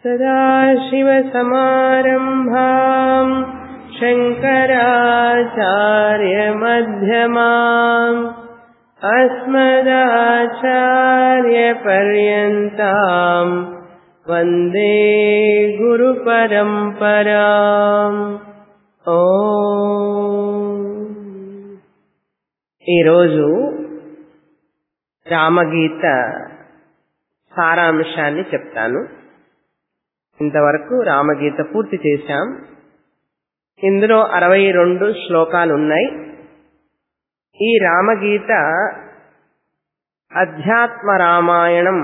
सदाशिवसमारम्भाम् शङ्कराचार्यमध्यमाम् अस्मदाचार्यपर्यन्ताम् वन्दे గురుపరంపరాం ఓ ఈరోజు రామగీత సారాంశాన్ని చెప్తాను ఇంతవరకు రామగీత పూర్తి చేశాం ఇందులో అరవై రెండు శ్లోకాలు ఉన్నాయి ఈ రామగీత అధ్యాత్మ రామాయణం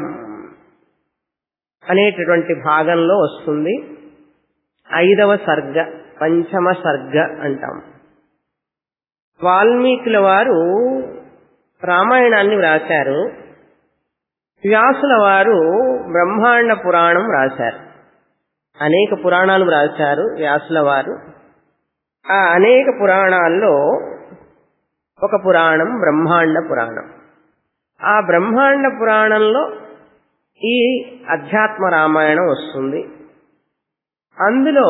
అనేటటువంటి భాగంలో వస్తుంది ఐదవ సర్గ పంచమ సర్గ అంటాం వాల్మీకుల వారు రామాయణాన్ని వ్రాశారు వ్యాసుల వారు బ్రహ్మాండ పురాణం వ్రాశారు అనేక పురాణాలు వ్రాశారు వ్యాసుల వారు ఆ అనేక పురాణాల్లో ఒక పురాణం బ్రహ్మాండ పురాణం ఆ బ్రహ్మాండ పురాణంలో ఈ అధ్యాత్మ రామాయణం వస్తుంది అందులో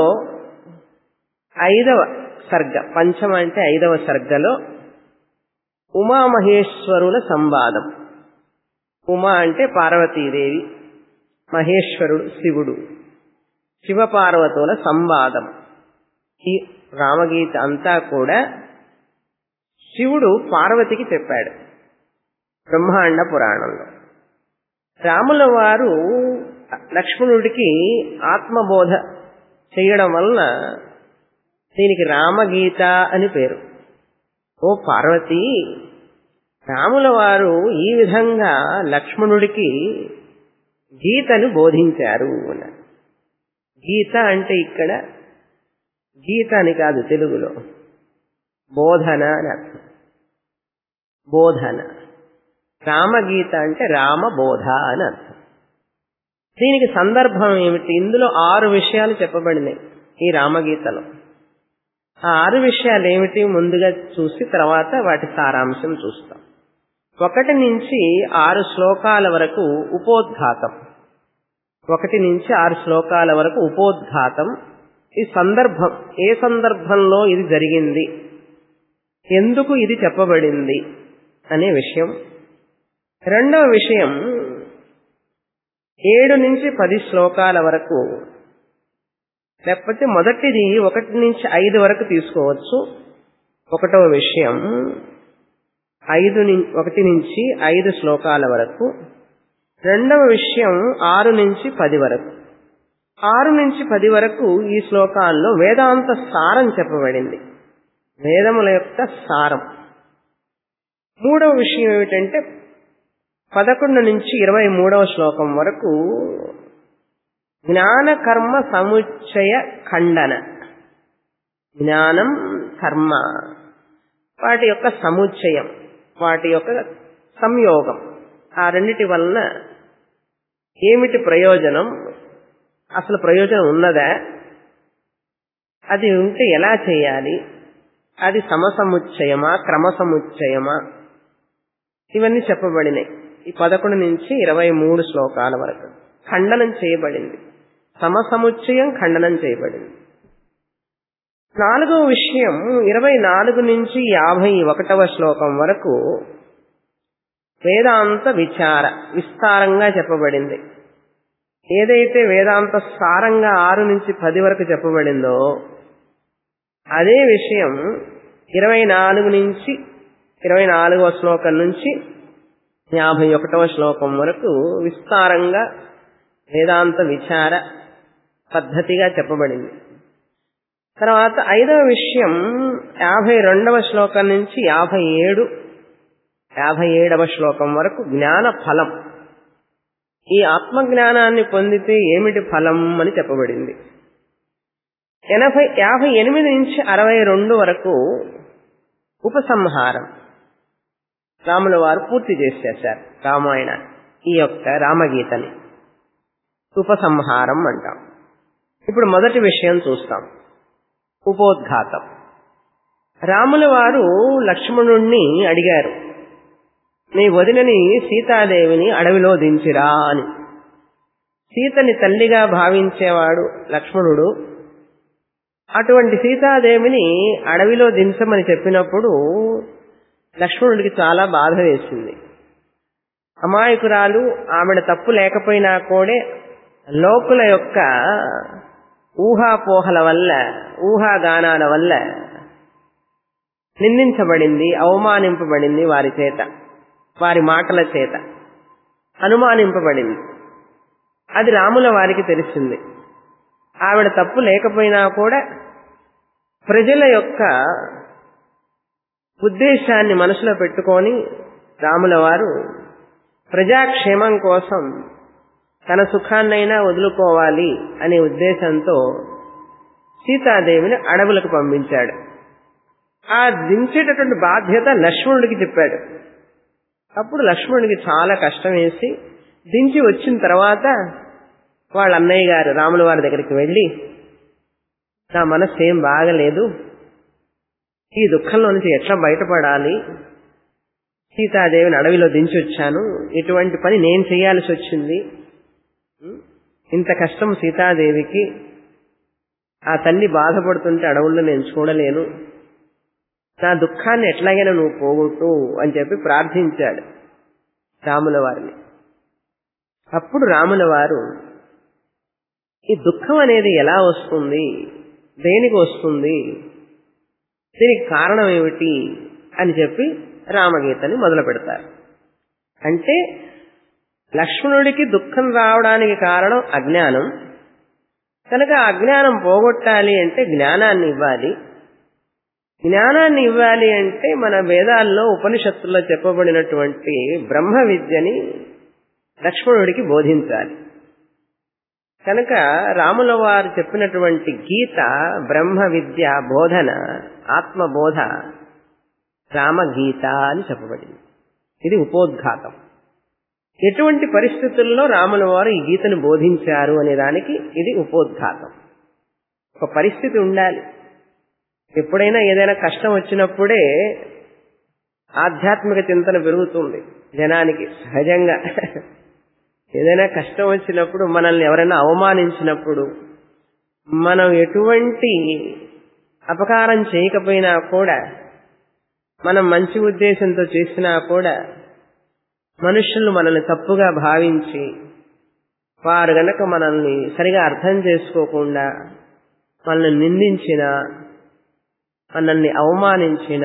ఐదవ సర్గ పంచమ అంటే ఐదవ సర్గలో ఉమామహేశ్వరుల సంవాదం ఉమా అంటే పార్వతీదేవి మహేశ్వరుడు శివుడు శివపార్వతుల సంవాదం ఈ రామగీత అంతా కూడా శివుడు పార్వతికి చెప్పాడు బ్రహ్మాండ పురాణంలో రాముల వారు లక్ష్మణుడికి ఆత్మబోధ చేయడం వలన దీనికి రామగీత అని పేరు ఓ పార్వతి రాముల వారు ఈ విధంగా లక్ష్మణుడికి గీతను బోధించారు అన్నారు గీత అంటే ఇక్కడ గీత అని కాదు తెలుగులో బోధన అని అర్థం బోధన రామగీత అంటే రామబోధ అని అర్థం దీనికి సందర్భం ఏమిటి ఇందులో ఆరు విషయాలు చెప్పబడినాయి ఈ రామగీతలో ఆ ఆరు విషయాలు ఏమిటి ముందుగా చూసి తర్వాత వాటి సారాంశం చూస్తాం ఒకటి నుంచి ఆరు శ్లోకాల వరకు ఉపోద్ఘాతం ఒకటి నుంచి ఆరు శ్లోకాల వరకు ఉపోద్ఘాతం ఈ సందర్భం ఏ సందర్భంలో ఇది జరిగింది ఎందుకు ఇది చెప్పబడింది అనే విషయం రెండవ విషయం ఏడు నుంచి పది శ్లోకాల వరకు లేకపోతే మొదటిది ఒకటి నుంచి ఐదు వరకు తీసుకోవచ్చు ఒకటవ విషయం ఐదు ఒకటి నుంచి ఐదు శ్లోకాల వరకు రెండవ విషయం ఆరు నుంచి పది వరకు ఆరు నుంచి పది వరకు ఈ శ్లోకాల్లో వేదాంత సారం చెప్పబడింది వేదముల యొక్క సారం మూడవ విషయం ఏమిటంటే పదకొండు నుంచి ఇరవై మూడవ శ్లోకం వరకు జ్ఞాన కర్మ సముచ్చయ ఖండన జ్ఞానం కర్మ వాటి యొక్క సముచ్చయం వాటి యొక్క సంయోగం ఆ రెండిటి వలన ఏమిటి ప్రయోజనం అసలు ప్రయోజనం ఉన్నదా అది ఉంటే ఎలా చేయాలి అది సమసముచ్చయమా క్రమసముచ్చయమా ఇవన్నీ చెప్పబడినాయి ఈ పదకొండు నుంచి ఇరవై మూడు శ్లోకాల వరకు ఖండనం చేయబడింది సమసముచ్చయం ఖండనం చేయబడింది నాలుగవ విషయం ఇరవై నాలుగు నుంచి యాభై ఒకటవ శ్లోకం వరకు వేదాంత విచార విస్తారంగా చెప్పబడింది ఏదైతే వేదాంత సారంగా ఆరు నుంచి పది వరకు చెప్పబడిందో అదే విషయం ఇరవై నాలుగు నుంచి ఇరవై నాలుగవ శ్లోకం నుంచి యాభై ఒకటవ శ్లోకం వరకు విస్తారంగా వేదాంత విచార పద్ధతిగా చెప్పబడింది తర్వాత ఐదవ విషయం యాభై రెండవ శ్లోకం నుంచి యాభై ఏడు యాభై ఏడవ శ్లోకం వరకు జ్ఞాన ఫలం ఈ ఆత్మజ్ఞానాన్ని పొందితే ఏమిటి ఫలం అని చెప్పబడింది ఎనభై యాభై ఎనిమిది నుంచి అరవై రెండు వరకు ఉపసంహారం రాముల వారు పూర్తి చేసేశారు రామాయణ ఈ యొక్క రామగీతని ఉపసంహారం అంటాం ఇప్పుడు మొదటి విషయం చూస్తాం ఉపోద్ఘాతం రాముల వారు లక్ష్మణుణ్ణి అడిగారు నీ వదినని సీతాదేవిని అడవిలో దించిరా అని సీతని తల్లిగా భావించేవాడు లక్ష్మణుడు అటువంటి సీతాదేవిని అడవిలో దించమని చెప్పినప్పుడు లక్ష్మణుడికి చాలా బాధ వేసింది అమాయకురాలు ఆమెడ తప్పు లేకపోయినా కూడా లోకుల యొక్క ఊహాపోహల వల్ల ఊహాగానాల వల్ల నిందించబడింది అవమానింపబడింది వారి చేత వారి మాటల చేత అనుమానింపబడింది అది రాముల వారికి తెలిసింది ఆవిడ తప్పు లేకపోయినా కూడా ప్రజల యొక్క ఉద్దేశాన్ని మనసులో పెట్టుకొని రాముల వారు ప్రజాక్షేమం కోసం తన సుఖాన్నైనా వదులుకోవాలి అనే ఉద్దేశంతో సీతాదేవిని అడవులకు పంపించాడు ఆ దించేటటువంటి బాధ్యత లక్ష్మణుడికి చెప్పాడు అప్పుడు లక్ష్మణుడికి చాలా కష్టం వేసి దించి వచ్చిన తర్వాత వాళ్ళ అన్నయ్య గారు రాముల వారి దగ్గరికి వెళ్ళి నా మనస్సు ఏం బాగలేదు ఈ దుఃఖంలో నుంచి ఎట్లా బయటపడాలి సీతాదేవిని అడవిలో దించి వచ్చాను ఇటువంటి పని నేను చేయాల్సి వచ్చింది ఇంత కష్టం సీతాదేవికి ఆ తల్లి బాధపడుతుంటే అడవుల్లో నేను చూడలేను నా దుఃఖాన్ని ఎట్లాగైనా నువ్వు పోగొట్టు అని చెప్పి ప్రార్థించాడు రాముల వారిని అప్పుడు రాముల వారు ఈ దుఃఖం అనేది ఎలా వస్తుంది దేనికి వస్తుంది దీనికి కారణం ఏమిటి అని చెప్పి రామగీతని మొదలు పెడతారు అంటే లక్ష్మణుడికి దుఃఖం రావడానికి కారణం అజ్ఞానం కనుక అజ్ఞానం పోగొట్టాలి అంటే జ్ఞానాన్ని ఇవ్వాలి జ్ఞానాన్ని ఇవ్వాలి అంటే మన వేదాల్లో ఉపనిషత్తుల్లో చెప్పబడినటువంటి బ్రహ్మ విద్యని లక్ష్మణుడికి బోధించాలి కనుక రాముల వారు చెప్పినటువంటి గీత బ్రహ్మ విద్య బోధన ఆత్మబోధ రామగీత అని చెప్పబడింది ఇది ఉపోద్ఘాతం ఎటువంటి పరిస్థితుల్లో రాముల వారు ఈ గీతను బోధించారు అనే దానికి ఇది ఉపోద్ఘాతం ఒక పరిస్థితి ఉండాలి ఎప్పుడైనా ఏదైనా కష్టం వచ్చినప్పుడే ఆధ్యాత్మిక చింతన పెరుగుతుంది జనానికి సహజంగా ఏదైనా కష్టం వచ్చినప్పుడు మనల్ని ఎవరైనా అవమానించినప్పుడు మనం ఎటువంటి అపకారం చేయకపోయినా కూడా మనం మంచి ఉద్దేశంతో చేసినా కూడా మనుషులు మనల్ని తప్పుగా భావించి వారు గనక మనల్ని సరిగా అర్థం చేసుకోకుండా మనల్ని నిందించిన మనల్ని అవమానించిన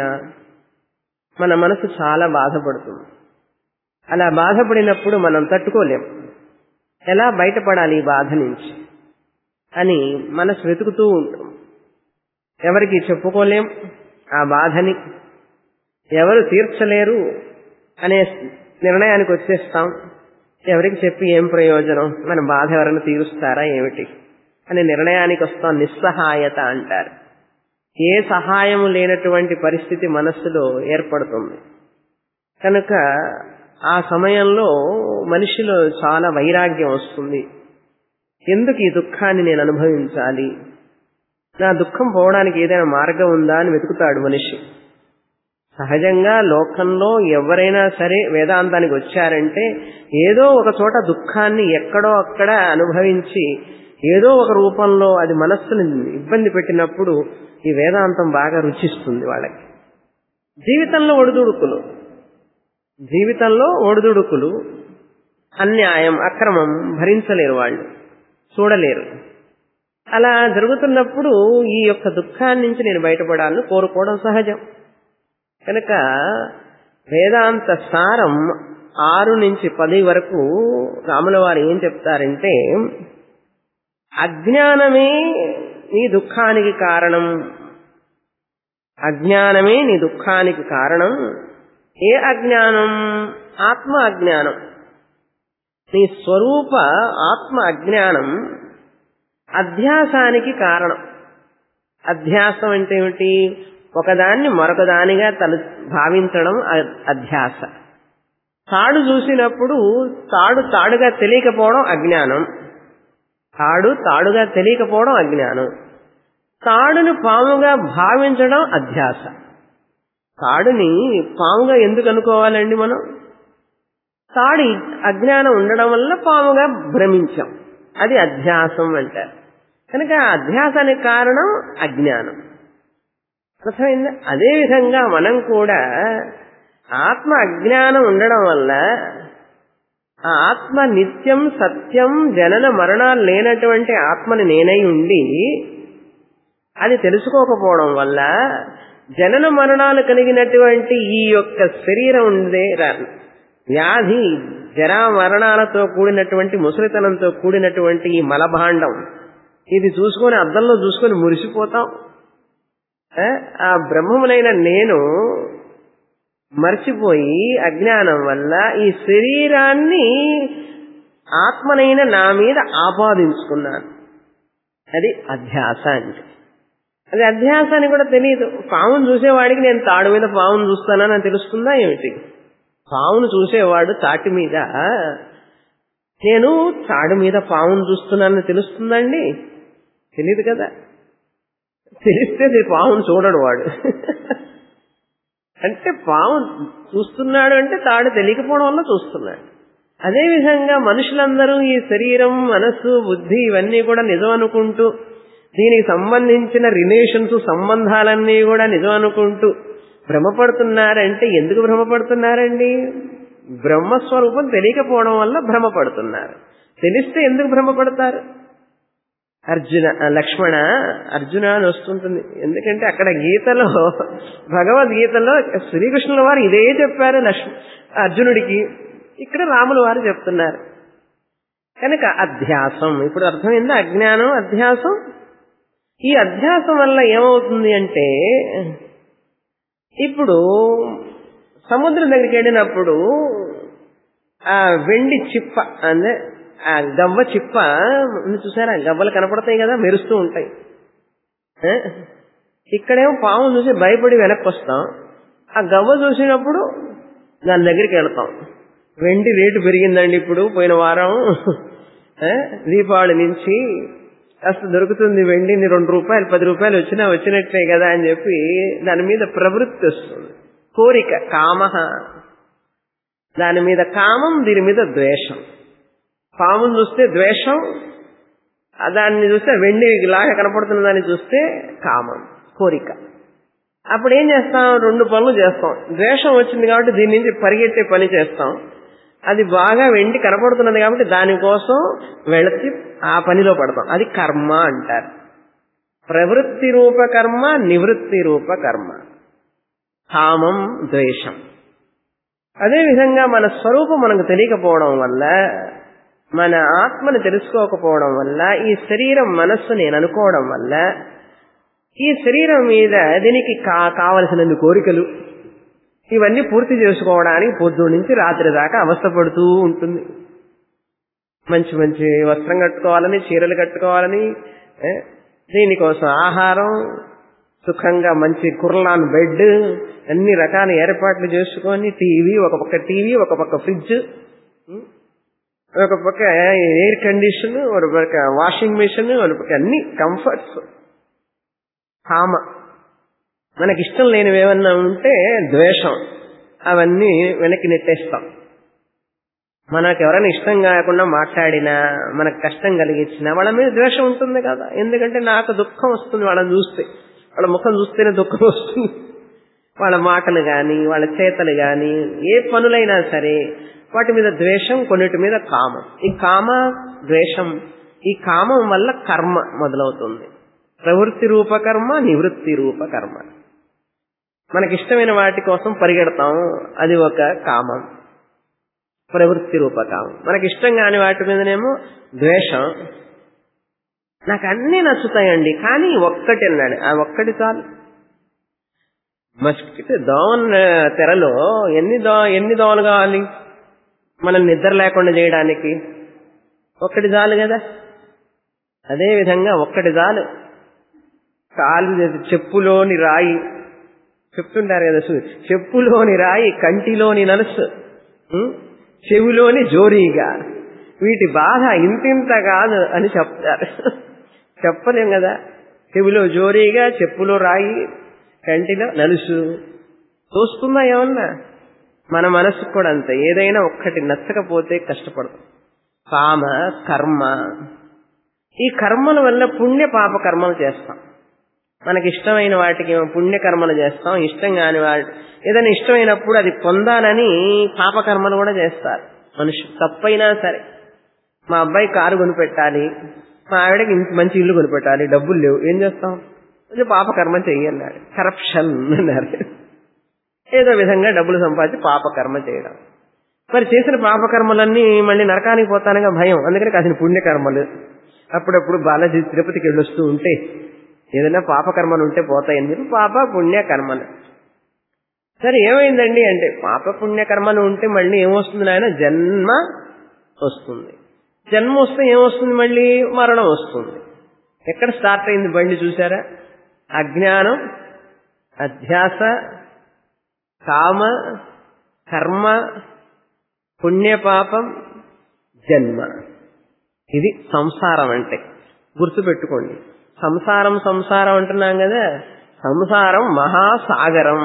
మన మనసు చాలా బాధపడుతుంది అలా బాధపడినప్పుడు మనం తట్టుకోలేం ఎలా బయటపడాలి ఈ బాధ నుంచి అని మనసు వెతుకుతూ ఉంటాం ఎవరికి చెప్పుకోలేం ఆ బాధని ఎవరు తీర్చలేరు అనే నిర్ణయానికి వచ్చేస్తాం ఎవరికి చెప్పి ఏం ప్రయోజనం మన బాధ ఎవరైనా తీరుస్తారా ఏమిటి అనే నిర్ణయానికి వస్తాం నిస్సహాయత అంటారు ఏ సహాయము లేనటువంటి పరిస్థితి మనస్సులో ఏర్పడుతుంది కనుక ఆ సమయంలో మనిషిలో చాలా వైరాగ్యం వస్తుంది ఎందుకు ఈ దుఃఖాన్ని నేను అనుభవించాలి నా దుఃఖం పోవడానికి ఏదైనా మార్గం ఉందా అని వెతుకుతాడు మనిషి సహజంగా లోకంలో ఎవరైనా సరే వేదాంతానికి వచ్చారంటే ఏదో ఒక చోట దుఃఖాన్ని ఎక్కడో అక్కడ అనుభవించి ఏదో ఒక రూపంలో అది మనస్సుని ఇబ్బంది పెట్టినప్పుడు ఈ వేదాంతం బాగా రుచిస్తుంది వాళ్ళకి జీవితంలో ఒడిదుడుకులు జీవితంలో ఒడిదుడుకులు అన్యాయం అక్రమం భరించలేరు వాళ్ళు చూడలేరు అలా జరుగుతున్నప్పుడు ఈ యొక్క దుఃఖాన్ని నుంచి నేను బయటపడాలని కోరుకోవడం సహజం కనుక వేదాంత సారం ఆరు నుంచి పది వరకు రాముల వారు ఏం చెప్తారంటే అజ్ఞానమే నీ దుఃఖానికి కారణం అజ్ఞానమే నీ దుఃఖానికి కారణం ఏ అజ్ఞానం ఆత్మ అజ్ఞానం నీ స్వరూప ఆత్మ అజ్ఞానం అధ్యాసానికి కారణం అధ్యాసం అంటే ఏమిటి ఒకదాన్ని మరొకదానిగా తను భావించడం అధ్యాస తాడు చూసినప్పుడు తాడు తాడుగా తెలియకపోవడం అజ్ఞానం తాడు తాడుగా తెలియకపోవడం అజ్ఞానం తాడును పాముగా భావించడం అధ్యాస తాడుని పాముగా ఎందుకు అనుకోవాలండి మనం తాడి అజ్ఞానం ఉండడం వల్ల పాముగా భ్రమించాం అది అధ్యాసం అంటారు కనుక ఆ అధ్యాసానికి కారణం అజ్ఞానం అర్థమైందా అదేవిధంగా మనం కూడా ఆత్మ అజ్ఞానం ఉండడం వల్ల ఆ ఆత్మ నిత్యం సత్యం జనన మరణాలు లేనటువంటి ఆత్మని నేనై ఉండి అది తెలుసుకోకపోవడం వల్ల జనన మరణాలు కలిగినటువంటి ఈ యొక్క శరీరం ఉందే వ్యాధి జరా మరణాలతో కూడినటువంటి ముసలితనంతో కూడినటువంటి ఈ మలభాండం ఇది చూసుకొని అద్దంలో చూసుకొని మురిసిపోతాం ఆ బ్రహ్మమునైన నేను మర్చిపోయి అజ్ఞానం వల్ల ఈ శరీరాన్ని ఆత్మనైన నా మీద ఆపాదించుకున్నాను అది అధ్యాస అంటే అది అధ్యాస అని కూడా తెలియదు పావును చూసేవాడికి నేను తాడు మీద పావును చూస్తానని తెలుస్తుందా ఏమిటి పావును చూసేవాడు తాటి మీద నేను తాడు మీద పావును చూస్తున్నానని తెలుస్తుందండి తెలియదు కదా తెలిస్తే పావును చూడడు వాడు అంటే పాము చూస్తున్నాడు అంటే తాడు తెలియకపోవడం వల్ల చూస్తున్నాడు అదేవిధంగా మనుషులందరూ ఈ శరీరం మనస్సు బుద్ధి ఇవన్నీ కూడా నిజం అనుకుంటూ దీనికి సంబంధించిన రిలేషన్స్ సంబంధాలన్నీ కూడా నిజం అనుకుంటూ భ్రమపడుతున్నారంటే ఎందుకు భ్రమపడుతున్నారండి బ్రహ్మస్వరూపం తెలియకపోవడం వల్ల భ్రమపడుతున్నారు తెలిస్తే ఎందుకు భ్రమపడతారు అర్జున లక్ష్మణ అర్జున అని వస్తుంటుంది ఎందుకంటే అక్కడ గీతలో భగవద్గీతలో శ్రీకృష్ణుల వారు ఇదే చెప్పారు లక్ష్మ అర్జునుడికి ఇక్కడ రాముల వారు చెప్తున్నారు కనుక అధ్యాసం ఇప్పుడు అర్థమైందా అజ్ఞానం అధ్యాసం ఈ అధ్యాసం వల్ల ఏమవుతుంది అంటే ఇప్పుడు సముద్రం దగ్గరికి వెళ్ళినప్పుడు ఆ వెండి చిప్ప అంటే ఆ గవ్వ చిప్ప చూసారా గవ్వలు కనపడతాయి కదా మెరుస్తూ ఉంటాయి ఇక్కడేమో పాము చూసి భయపడి వెనక్కి వస్తాం ఆ గవ్వ చూసినప్పుడు దాని దగ్గరికి వెళ్తాం వెండి రేటు పెరిగిందండి ఇప్పుడు పోయిన వారం దీపావళి నుంచి కాస్త దొరుకుతుంది వెండిని రెండు రూపాయలు పది రూపాయలు వచ్చినా వచ్చినట్లే కదా అని చెప్పి దాని మీద ప్రవృత్తి వస్తుంది కోరిక కామ దాని మీద కామం దీని మీద ద్వేషం పామును చూస్తే ద్వేషం దాన్ని చూస్తే వెండి లాగా కనపడుతున్న దాన్ని చూస్తే కామం కోరిక అప్పుడు ఏం చేస్తాం రెండు పనులు చేస్తాం ద్వేషం వచ్చింది కాబట్టి దీని నుంచి పరిగెట్టే పని చేస్తాం అది బాగా వెండి కనపడుతున్నది కాబట్టి దానికోసం వెళతి ఆ పనిలో పడతాం అది కర్మ అంటారు ప్రవృత్తి రూప కర్మ నివృత్తి రూప కర్మ కామం ద్వేషం అదేవిధంగా మన స్వరూపం మనకు తెలియకపోవడం వల్ల మన ఆత్మను తెలుసుకోకపోవడం వల్ల ఈ శరీరం మనస్సు నేను అనుకోవడం వల్ల ఈ శరీరం మీద దీనికి కా కావలసినన్ని కోరికలు ఇవన్నీ పూర్తి చేసుకోవడానికి పొద్దు నుంచి రాత్రి దాకా అవస్థపడుతూ ఉంటుంది మంచి మంచి వస్త్రం కట్టుకోవాలని చీరలు కట్టుకోవాలని దీనికోసం ఆహారం సుఖంగా మంచి కుర్లాన్ బెడ్ అన్ని రకాల ఏర్పాట్లు చేసుకొని టీవీ ఒక పక్క టీవీ ఒక పక్క ఫ్రిడ్జ్ ఒక పక్క ఎయిర్ కండిషన్ ఒక పక్క వాషింగ్ మిషన్ ఒక పక్క అన్ని కంఫర్ట్స్ కామ మనకి ఇష్టం లేనివి ఏమన్నా ఉంటే ద్వేషం అవన్నీ వెనక్కి నెట్టేస్తాం మనకు ఎవరైనా ఇష్టం కాకుండా మాట్లాడినా మనకు కష్టం కలిగించినా వాళ్ళ మీద ద్వేషం ఉంటుంది కదా ఎందుకంటే నాకు దుఃఖం వస్తుంది వాళ్ళని చూస్తే వాళ్ళ ముఖం చూస్తేనే దుఃఖం వస్తుంది వాళ్ళ మాటలు గాని వాళ్ళ చేతలు గాని ఏ పనులైనా సరే వాటి మీద ద్వేషం కొన్నిటి మీద కామం ఈ కామ ద్వేషం ఈ కామం వల్ల కర్మ మొదలవుతుంది ప్రవృత్తి రూపకర్మ నివృత్తి రూపకర్మ మనకిష్టమైన వాటి కోసం పరిగెడతాం అది ఒక కామం ప్రవృత్తి రూపకామం మనకి ఇష్టం కాని వాటి మీదనేమో ద్వేషం నాకు అన్నీ నచ్చుతాయండి కానీ ఒక్కటి అన్నాడు ఆ ఒక్కటి చాలు మస్కిట్ దోమ తెరలో ఎన్ని దో ఎన్ని దోమలు కావాలి మనం నిద్ర లేకుండా చేయడానికి ఒక్కటి చాలు కదా అదే విధంగా ఒక్కటి చాలు కాలు చెప్పులోని రాయి చెప్తుంటారు కదా చెప్పులోని రాయి కంటిలోని నలుసు చెవిలోని జోరీగా వీటి బాధ ఇంతింత కాదు అని చెప్తారు చెప్పలేం కదా చెవిలో జోరీగా చెప్పులో రాయి కంటిలో నలుసు చూస్తుందా ఏమన్నా మన మనసుకు కూడా అంతే ఏదైనా ఒక్కటి నచ్చకపోతే కష్టపడతాం కామ కర్మ ఈ కర్మల వల్ల పుణ్య పాప కర్మలు చేస్తాం మనకి ఇష్టమైన వాటికి ఏమో పుణ్య కర్మలు చేస్తాం ఇష్టం కాని వాటి ఏదైనా ఇష్టమైనప్పుడు అది పొందాలని పాప కర్మలు కూడా చేస్తారు మనుషులు తప్పైనా సరే మా అబ్బాయి కారు కొనిపెట్టాలి మా ఆవిడకి ఇంత మంచి ఇల్లు కొనిపెట్టాలి డబ్బులు లేవు ఏం చేస్తాం కొంచెం పాప కర్మ చెయ్యన్నాడు కరప్షన్ అన్నారు ఏదో విధంగా డబ్బులు సంపాదించి పాప కర్మ చేయడం మరి చేసిన పాపకర్మలన్నీ మళ్ళీ నరకానికి పోతానగా భయం అందుకని కాసిన పుణ్యకర్మలు అప్పుడప్పుడు బాలాజీ తిరుపతికి వెళ్ళొస్తూ ఉంటే ఏదైనా పాపకర్మలు ఉంటే పోతాయని చెప్పి పాప పుణ్యకర్మలు సరే ఏమైందండి అంటే పాప పుణ్యకర్మలు ఉంటే మళ్ళీ ఏమొస్తుంది నాయన జన్మ వస్తుంది జన్మ వస్తే ఏమొస్తుంది మళ్ళీ మరణం వస్తుంది ఎక్కడ స్టార్ట్ అయింది బండి చూసారా అజ్ఞానం అధ్యాస కామ కర్మ పుణ్యపాపం జన్మ ఇది సంసారం అంటే గుర్తుపెట్టుకోండి సంసారం సంసారం అంటున్నాం కదా సంసారం మహాసాగరం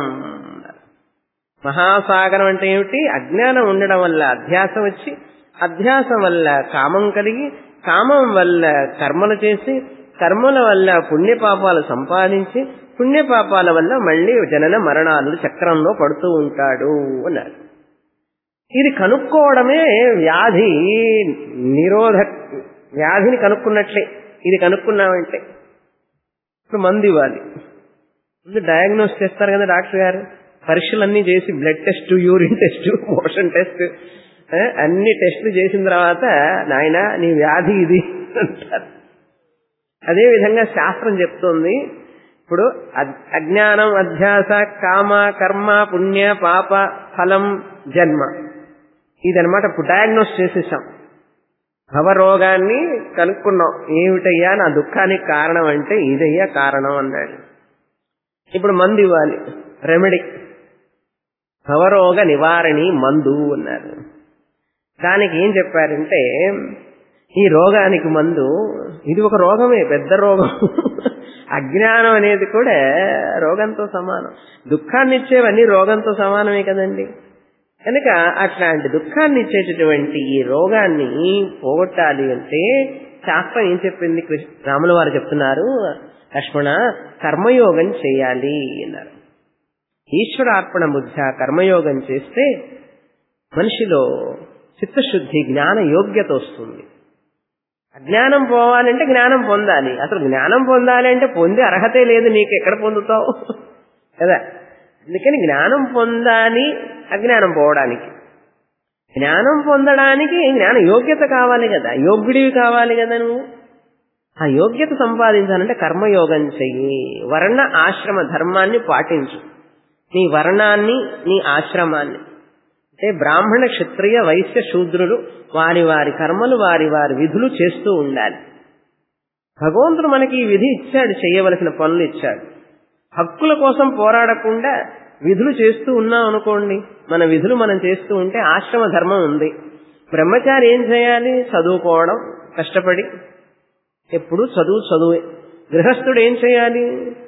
మహాసాగరం అంటే ఏమిటి అజ్ఞానం ఉండడం వల్ల అధ్యాసం వచ్చి అధ్యాసం వల్ల కామం కలిగి కామం వల్ల కర్మలు చేసి కర్మల వల్ల పుణ్యపాపాలు సంపాదించి పుణ్యపాపాల వల్ల మళ్ళీ జనన మరణాలు చక్రంలో పడుతూ ఉంటాడు అన్నారు ఇది కనుక్కోవడమే వ్యాధి నిరోధ వ్యాధిని కనుక్కున్నట్లే ఇది కనుక్కున్నామంటే ఇప్పుడు మందు ఇవ్వాలి ముందు డయాగ్నోస్ చేస్తారు కదా డాక్టర్ గారు పరీక్షలన్నీ చేసి blood test urine test motion test అన్ని టెస్టులు చేసిన తర్వాత నాయన నీ వ్యాధి ఇది అంటారు అదే విధంగా శాస్త్రం చెప్తోంది ఇప్పుడు అజ్ఞానం అధ్యాస కామ కర్మ పుణ్య పాప ఫలం జన్మ ఇదనమాట ఇప్పుడు డయాగ్నోస్ చేసేసాం భవరోగాన్ని కనుక్కున్నాం ఏమిటయ్యా నా దుఃఖానికి కారణం అంటే ఇదయ్యా కారణం అన్నాడు ఇప్పుడు మందు ఇవ్వాలి రెమెడీ భవరోగ నివారణి మందు అన్నారు దానికి ఏం చెప్పారంటే ఈ రోగానికి మందు ఇది ఒక రోగమే పెద్ద రోగం అజ్ఞానం అనేది కూడా రోగంతో సమానం దుఃఖాన్ని ఇచ్చేవన్నీ రోగంతో సమానమే కదండి కనుక అట్లాంటి దుఃఖాన్ని ఇచ్చేటటువంటి ఈ రోగాన్ని పోగొట్టాలి అంటే శాస్త్రం ఏం చెప్పింది రాముల వారు చెప్తున్నారు లక్ష్మణ కర్మయోగం చేయాలి అన్నారు ఈశ్వరార్పణ బుద్ధ కర్మయోగం చేస్తే మనిషిలో చిత్తశుద్ధి జ్ఞాన యోగ్యత వస్తుంది అజ్ఞానం పోవాలంటే జ్ఞానం పొందాలి అసలు జ్ఞానం పొందాలి అంటే పొందే అర్హతే లేదు నీకు ఎక్కడ పొందుతావు కదా అందుకని జ్ఞానం పొందాలి అజ్ఞానం పోవడానికి జ్ఞానం పొందడానికి జ్ఞాన యోగ్యత కావాలి కదా యోగ్యుడివి కావాలి కదా నువ్వు ఆ యోగ్యత సంపాదించాలంటే కర్మయోగం చెయ్యి వర్ణ ఆశ్రమ ధర్మాన్ని పాటించు నీ వర్ణాన్ని నీ ఆశ్రమాన్ని అంటే బ్రాహ్మణ క్షత్రియ వైశ్య శూద్రులు వారి వారి కర్మలు వారి వారి విధులు చేస్తూ ఉండాలి భగవంతుడు మనకి ఈ విధి ఇచ్చాడు చేయవలసిన పనులు ఇచ్చాడు హక్కుల కోసం పోరాడకుండా విధులు చేస్తూ ఉన్నాం అనుకోండి మన విధులు మనం చేస్తూ ఉంటే ఆశ్రమ ధర్మం ఉంది బ్రహ్మచారి ఏం చేయాలి చదువుకోవడం కష్టపడి ఎప్పుడు చదువు చదువే గృహస్థుడు ఏం చేయాలి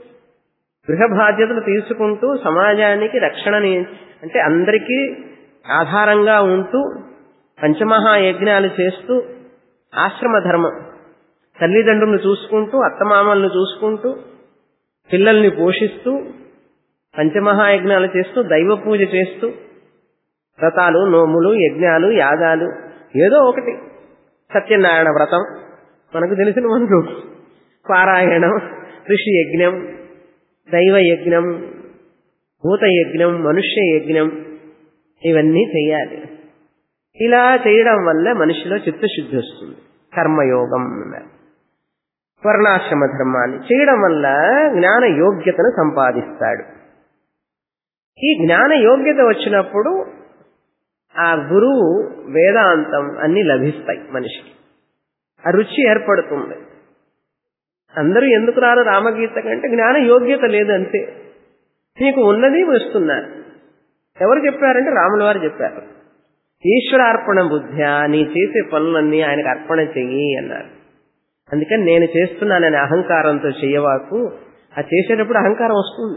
గృహ బాధ్యతలు తీసుకుంటూ సమాజానికి రక్షణని అంటే అందరికీ ఆధారంగా ఉంటూ పంచమహాయజ్ఞాలు చేస్తూ ఆశ్రమ ధర్మం తల్లిదండ్రులను చూసుకుంటూ అత్తమామలను చూసుకుంటూ పిల్లల్ని పోషిస్తూ పంచమహాయజ్ఞాలు చేస్తూ దైవ పూజ చేస్తూ వ్రతాలు నోములు యజ్ఞాలు యాగాలు ఏదో ఒకటి సత్యనారాయణ వ్రతం మనకు తెలిసిన వనరు పారాయణం ఋషి యజ్ఞం దైవ యజ్ఞం భూత యజ్ఞం మనుష్య యజ్ఞం ఇవన్నీ చేయాలి ఇలా చేయడం వల్ల మనిషిలో చిత్తశుద్ధి వస్తుంది కర్మయోగం అన్నారు వర్ణాశ్రమ ధర్మాన్ని చేయడం వల్ల జ్ఞాన యోగ్యతను సంపాదిస్తాడు ఈ జ్ఞాన యోగ్యత వచ్చినప్పుడు ఆ గురువు వేదాంతం అన్ని లభిస్తాయి మనిషికి ఆ రుచి ఏర్పడుతుంది అందరూ ఎందుకు రారు రామగీత కంటే జ్ఞాన యోగ్యత లేదు అంతే నీకు ఉన్నది వస్తున్నారు ఎవరు చెప్పారంటే రాముల వారు చెప్పారు ఈశ్వరార్పణ బుద్ధ్య నీ చేసే పనులన్నీ ఆయనకు అర్పణ చెయ్యి అన్నారు అందుకని నేను చేస్తున్నానని అహంకారంతో చెయ్యవాకు ఆ చేసేటప్పుడు అహంకారం వస్తుంది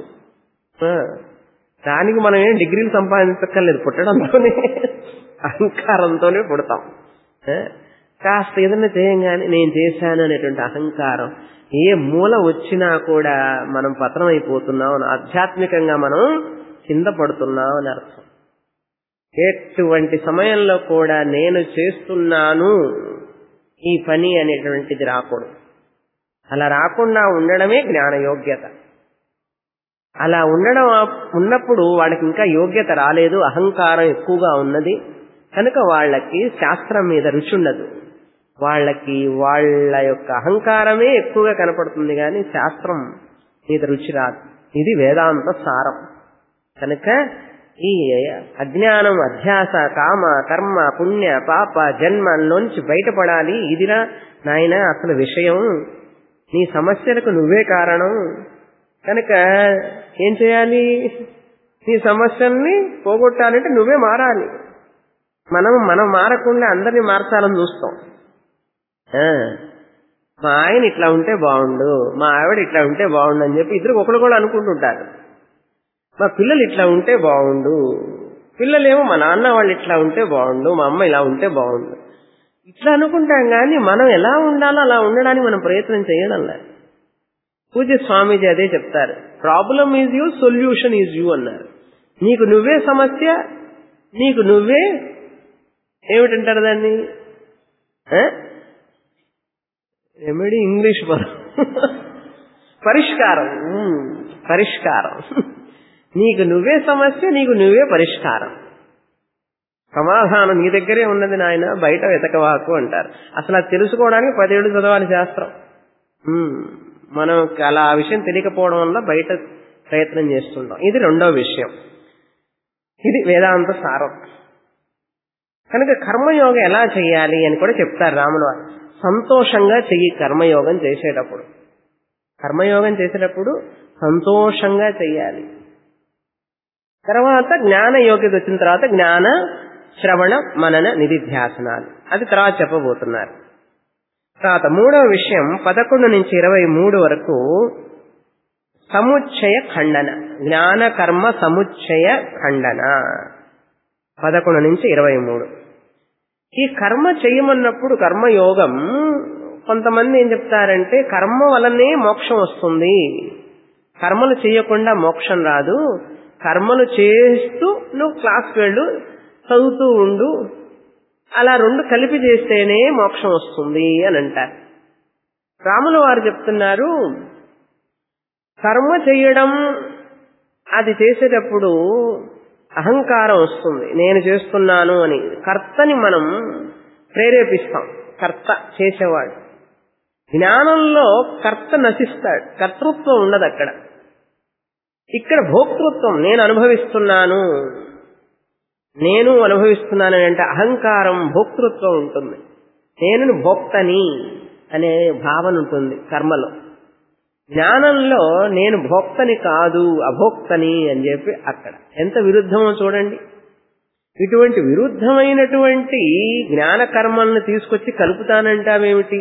దానికి మనం ఏం డిగ్రీలు సంపాదించక్కర్లేదు పుట్టడంతోనే అహంకారంతోనే పుడతాం కాస్త ఏదైనా చేయంగానే నేను చేశాను అనేటువంటి అహంకారం ఏ మూల వచ్చినా కూడా మనం పతనం అయిపోతున్నాం అని ఆధ్యాత్మికంగా మనం కింద పడుతున్నాం అని అర్థం ఎటువంటి సమయంలో కూడా నేను చేస్తున్నాను ఈ పని అనేటువంటిది రాకూడదు అలా రాకుండా ఉండడమే జ్ఞాన యోగ్యత అలా ఉండడం ఉన్నప్పుడు వాళ్ళకి ఇంకా యోగ్యత రాలేదు అహంకారం ఎక్కువగా ఉన్నది కనుక వాళ్ళకి శాస్త్రం మీద రుచి ఉండదు వాళ్ళకి వాళ్ళ యొక్క అహంకారమే ఎక్కువగా కనపడుతుంది కానీ శాస్త్రం మీద రుచి రాదు ఇది వేదాంత సారం కనుక ఈ అజ్ఞానం అధ్యాస కామ కర్మ పుణ్య పాప జన్మలోంచి బయటపడాలి ఇదిరా నాయన అసలు విషయం నీ సమస్యలకు నువ్వే కారణం కనుక ఏం చేయాలి నీ సమస్యల్ని పోగొట్టాలంటే నువ్వే మారాలి మనం మనం మారకుండా అందరినీ మార్చాలని చూస్తాం మా ఆయన ఇట్లా ఉంటే బాగుండు మా ఆవిడ ఇట్లా ఉంటే బాగుండు అని చెప్పి ఇద్దరు ఒకరు కూడా అనుకుంటుంటారు మా పిల్లలు ఇట్లా ఉంటే బాగుండు పిల్లలేమో మా నాన్న వాళ్ళు ఇట్లా ఉంటే బాగుండు మా అమ్మ ఇలా ఉంటే బాగుండు ఇట్లా అనుకుంటాం కానీ మనం ఎలా ఉండాలో అలా ఉండడానికి మనం ప్రయత్నం చేయడం లేదు పూజ స్వామీజీ అదే చెప్తారు problem is you solution is you అన్నారు నీకు నువ్వే సమస్య నీకు నువ్వే ఏమిటంటారు దాన్ని రెమెడీ ఇంగ్లీష్ పదం పరిష్కారం పరిష్కారం నీకు నువ్వే సమస్య నీకు నువ్వే పరిష్కారం సమాధానం నీ దగ్గరే ఉన్నది నాయన బయట వెతకవాకు అంటారు అసలు అది తెలుసుకోవడానికి పదేళ్ళు చదవాలి శాస్త్రం మనం అలా ఆ విషయం తెలియకపోవడం వల్ల బయట ప్రయత్నం చేస్తుంటాం ఇది రెండో విషయం ఇది వేదాంత సారం కనుక కర్మయోగం ఎలా చేయాలి అని కూడా చెప్తారు రాముడు వారు సంతోషంగా చెయ్యి కర్మయోగం చేసేటప్పుడు కర్మయోగం చేసేటప్పుడు సంతోషంగా చెయ్యాలి తర్వాత జ్ఞాన యోగ్యత వచ్చిన తర్వాత జ్ఞాన శ్రవణ మనన నిధిధ్యాసనాలు అది తర్వాత చెప్పబోతున్నారు తర్వాత మూడవ విషయం పదకొండు నుంచి ఇరవై మూడు వరకు సముచ్చయ ఖండన జ్ఞాన కర్మ సముచ్చయ ఖండన పదకొండు నుంచి ఇరవై మూడు ఈ కర్మ చేయమన్నప్పుడు కర్మయోగం కొంతమంది ఏం చెప్తారంటే కర్మ వలనే మోక్షం వస్తుంది కర్మలు చేయకుండా మోక్షం రాదు కర్మలు చేస్తూ నువ్వు క్లాస్కి వెళ్ళు చదువుతూ ఉండు అలా రెండు కలిపి చేస్తేనే మోక్షం వస్తుంది అని అంటారు రాములు వారు చెప్తున్నారు కర్మ చేయడం అది చేసేటప్పుడు అహంకారం వస్తుంది నేను చేస్తున్నాను అని కర్తని మనం ప్రేరేపిస్తాం కర్త చేసేవాడు జ్ఞానంలో కర్త నశిస్తాడు కర్తృత్వం ఉండదు అక్కడ ఇక్కడ భోక్తృత్వం నేను అనుభవిస్తున్నాను నేను అనుభవిస్తున్నాను అంటే అహంకారం భోక్తృత్వం ఉంటుంది నేను భోక్తని అనే భావన ఉంటుంది కర్మలో జ్ఞానంలో నేను భోక్తని కాదు అభోక్తని అని చెప్పి అక్కడ ఎంత విరుద్ధమో చూడండి ఇటువంటి విరుద్ధమైనటువంటి జ్ఞాన కర్మల్ని తీసుకొచ్చి కలుపుతానంటావేమిటి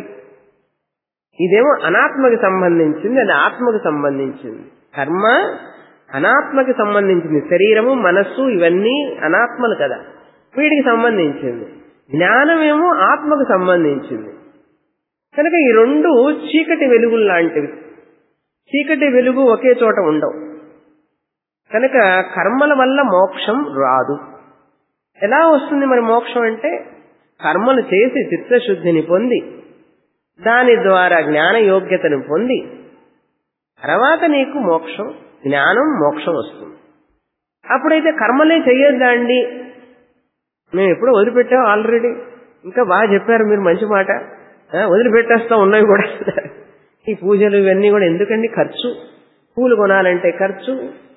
ఇదేమో అనాత్మకి సంబంధించింది అది ఆత్మకి సంబంధించింది కర్మ అనాత్మకి సంబంధించింది శరీరము మనస్సు ఇవన్నీ అనాత్మలు కదా వీటికి సంబంధించింది జ్ఞానమేమో ఆత్మకు సంబంధించింది కనుక ఈ రెండు చీకటి వెలుగులు లాంటివి చీకటి వెలుగు ఒకే చోట ఉండవు కనుక కర్మల వల్ల మోక్షం రాదు ఎలా వస్తుంది మరి మోక్షం అంటే కర్మలు చేసి చిత్తశుద్ధిని పొంది దాని ద్వారా జ్ఞాన యోగ్యతను పొంది తర్వాత నీకు మోక్షం జ్ఞానం మోక్షం వస్తుంది అప్పుడైతే కర్మలే చెయ్యొద్దండి మేము ఎప్పుడో వదిలిపెట్టాం ఆల్రెడీ ఇంకా బాగా చెప్పారు మీరు మంచి మాట వదిలిపెట్టేస్తా ఉన్నాయి కూడా ఈ పూజలు ఇవన్నీ కూడా ఎందుకండి ఖర్చు పూలు కొనాలంటే ఖర్చు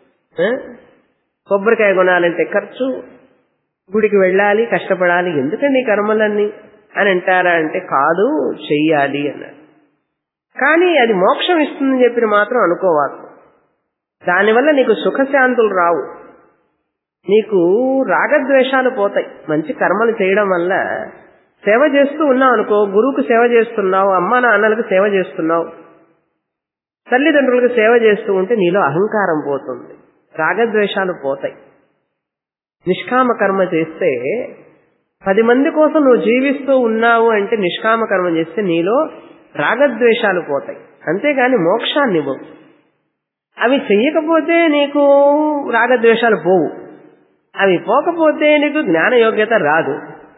కొబ్బరికాయ కొనాలంటే ఖర్చు గుడికి వెళ్ళాలి కష్టపడాలి ఎందుకండి కర్మలన్నీ అని అంటారా అంటే కాదు చెయ్యాలి అన్నారు కానీ అది మోక్షం ఇస్తుందని చెప్పి మాత్రం అనుకోవాలి దానివల్ల నీకు సుఖశాంతులు రావు నీకు రాగద్వేషాలు పోతాయి మంచి కర్మలు చేయడం వల్ల సేవ చేస్తూ ఉన్నావు అనుకో గురువుకు సేవ చేస్తున్నావు అమ్మా నాన్నలకు సేవ చేస్తున్నావు తల్లిదండ్రులకు సేవ చేస్తూ ఉంటే నీలో అహంకారం పోతుంది రాగద్వేషాలు పోతాయి నిష్కామ కర్మ చేస్తే పది మంది కోసం నువ్వు జీవిస్తూ ఉన్నావు అంటే నిష్కామ కర్మ చేస్తే నీలో రాగద్వేషాలు పోతాయి అంతేగాని మోక్షాన్ని ఇవ్వవు అవి చెయ్యకపోతే నీకు రాగద్వేషాలు పోవు అవి పోకపోతే నీకు జ్ఞాన యోగ్యత రాదు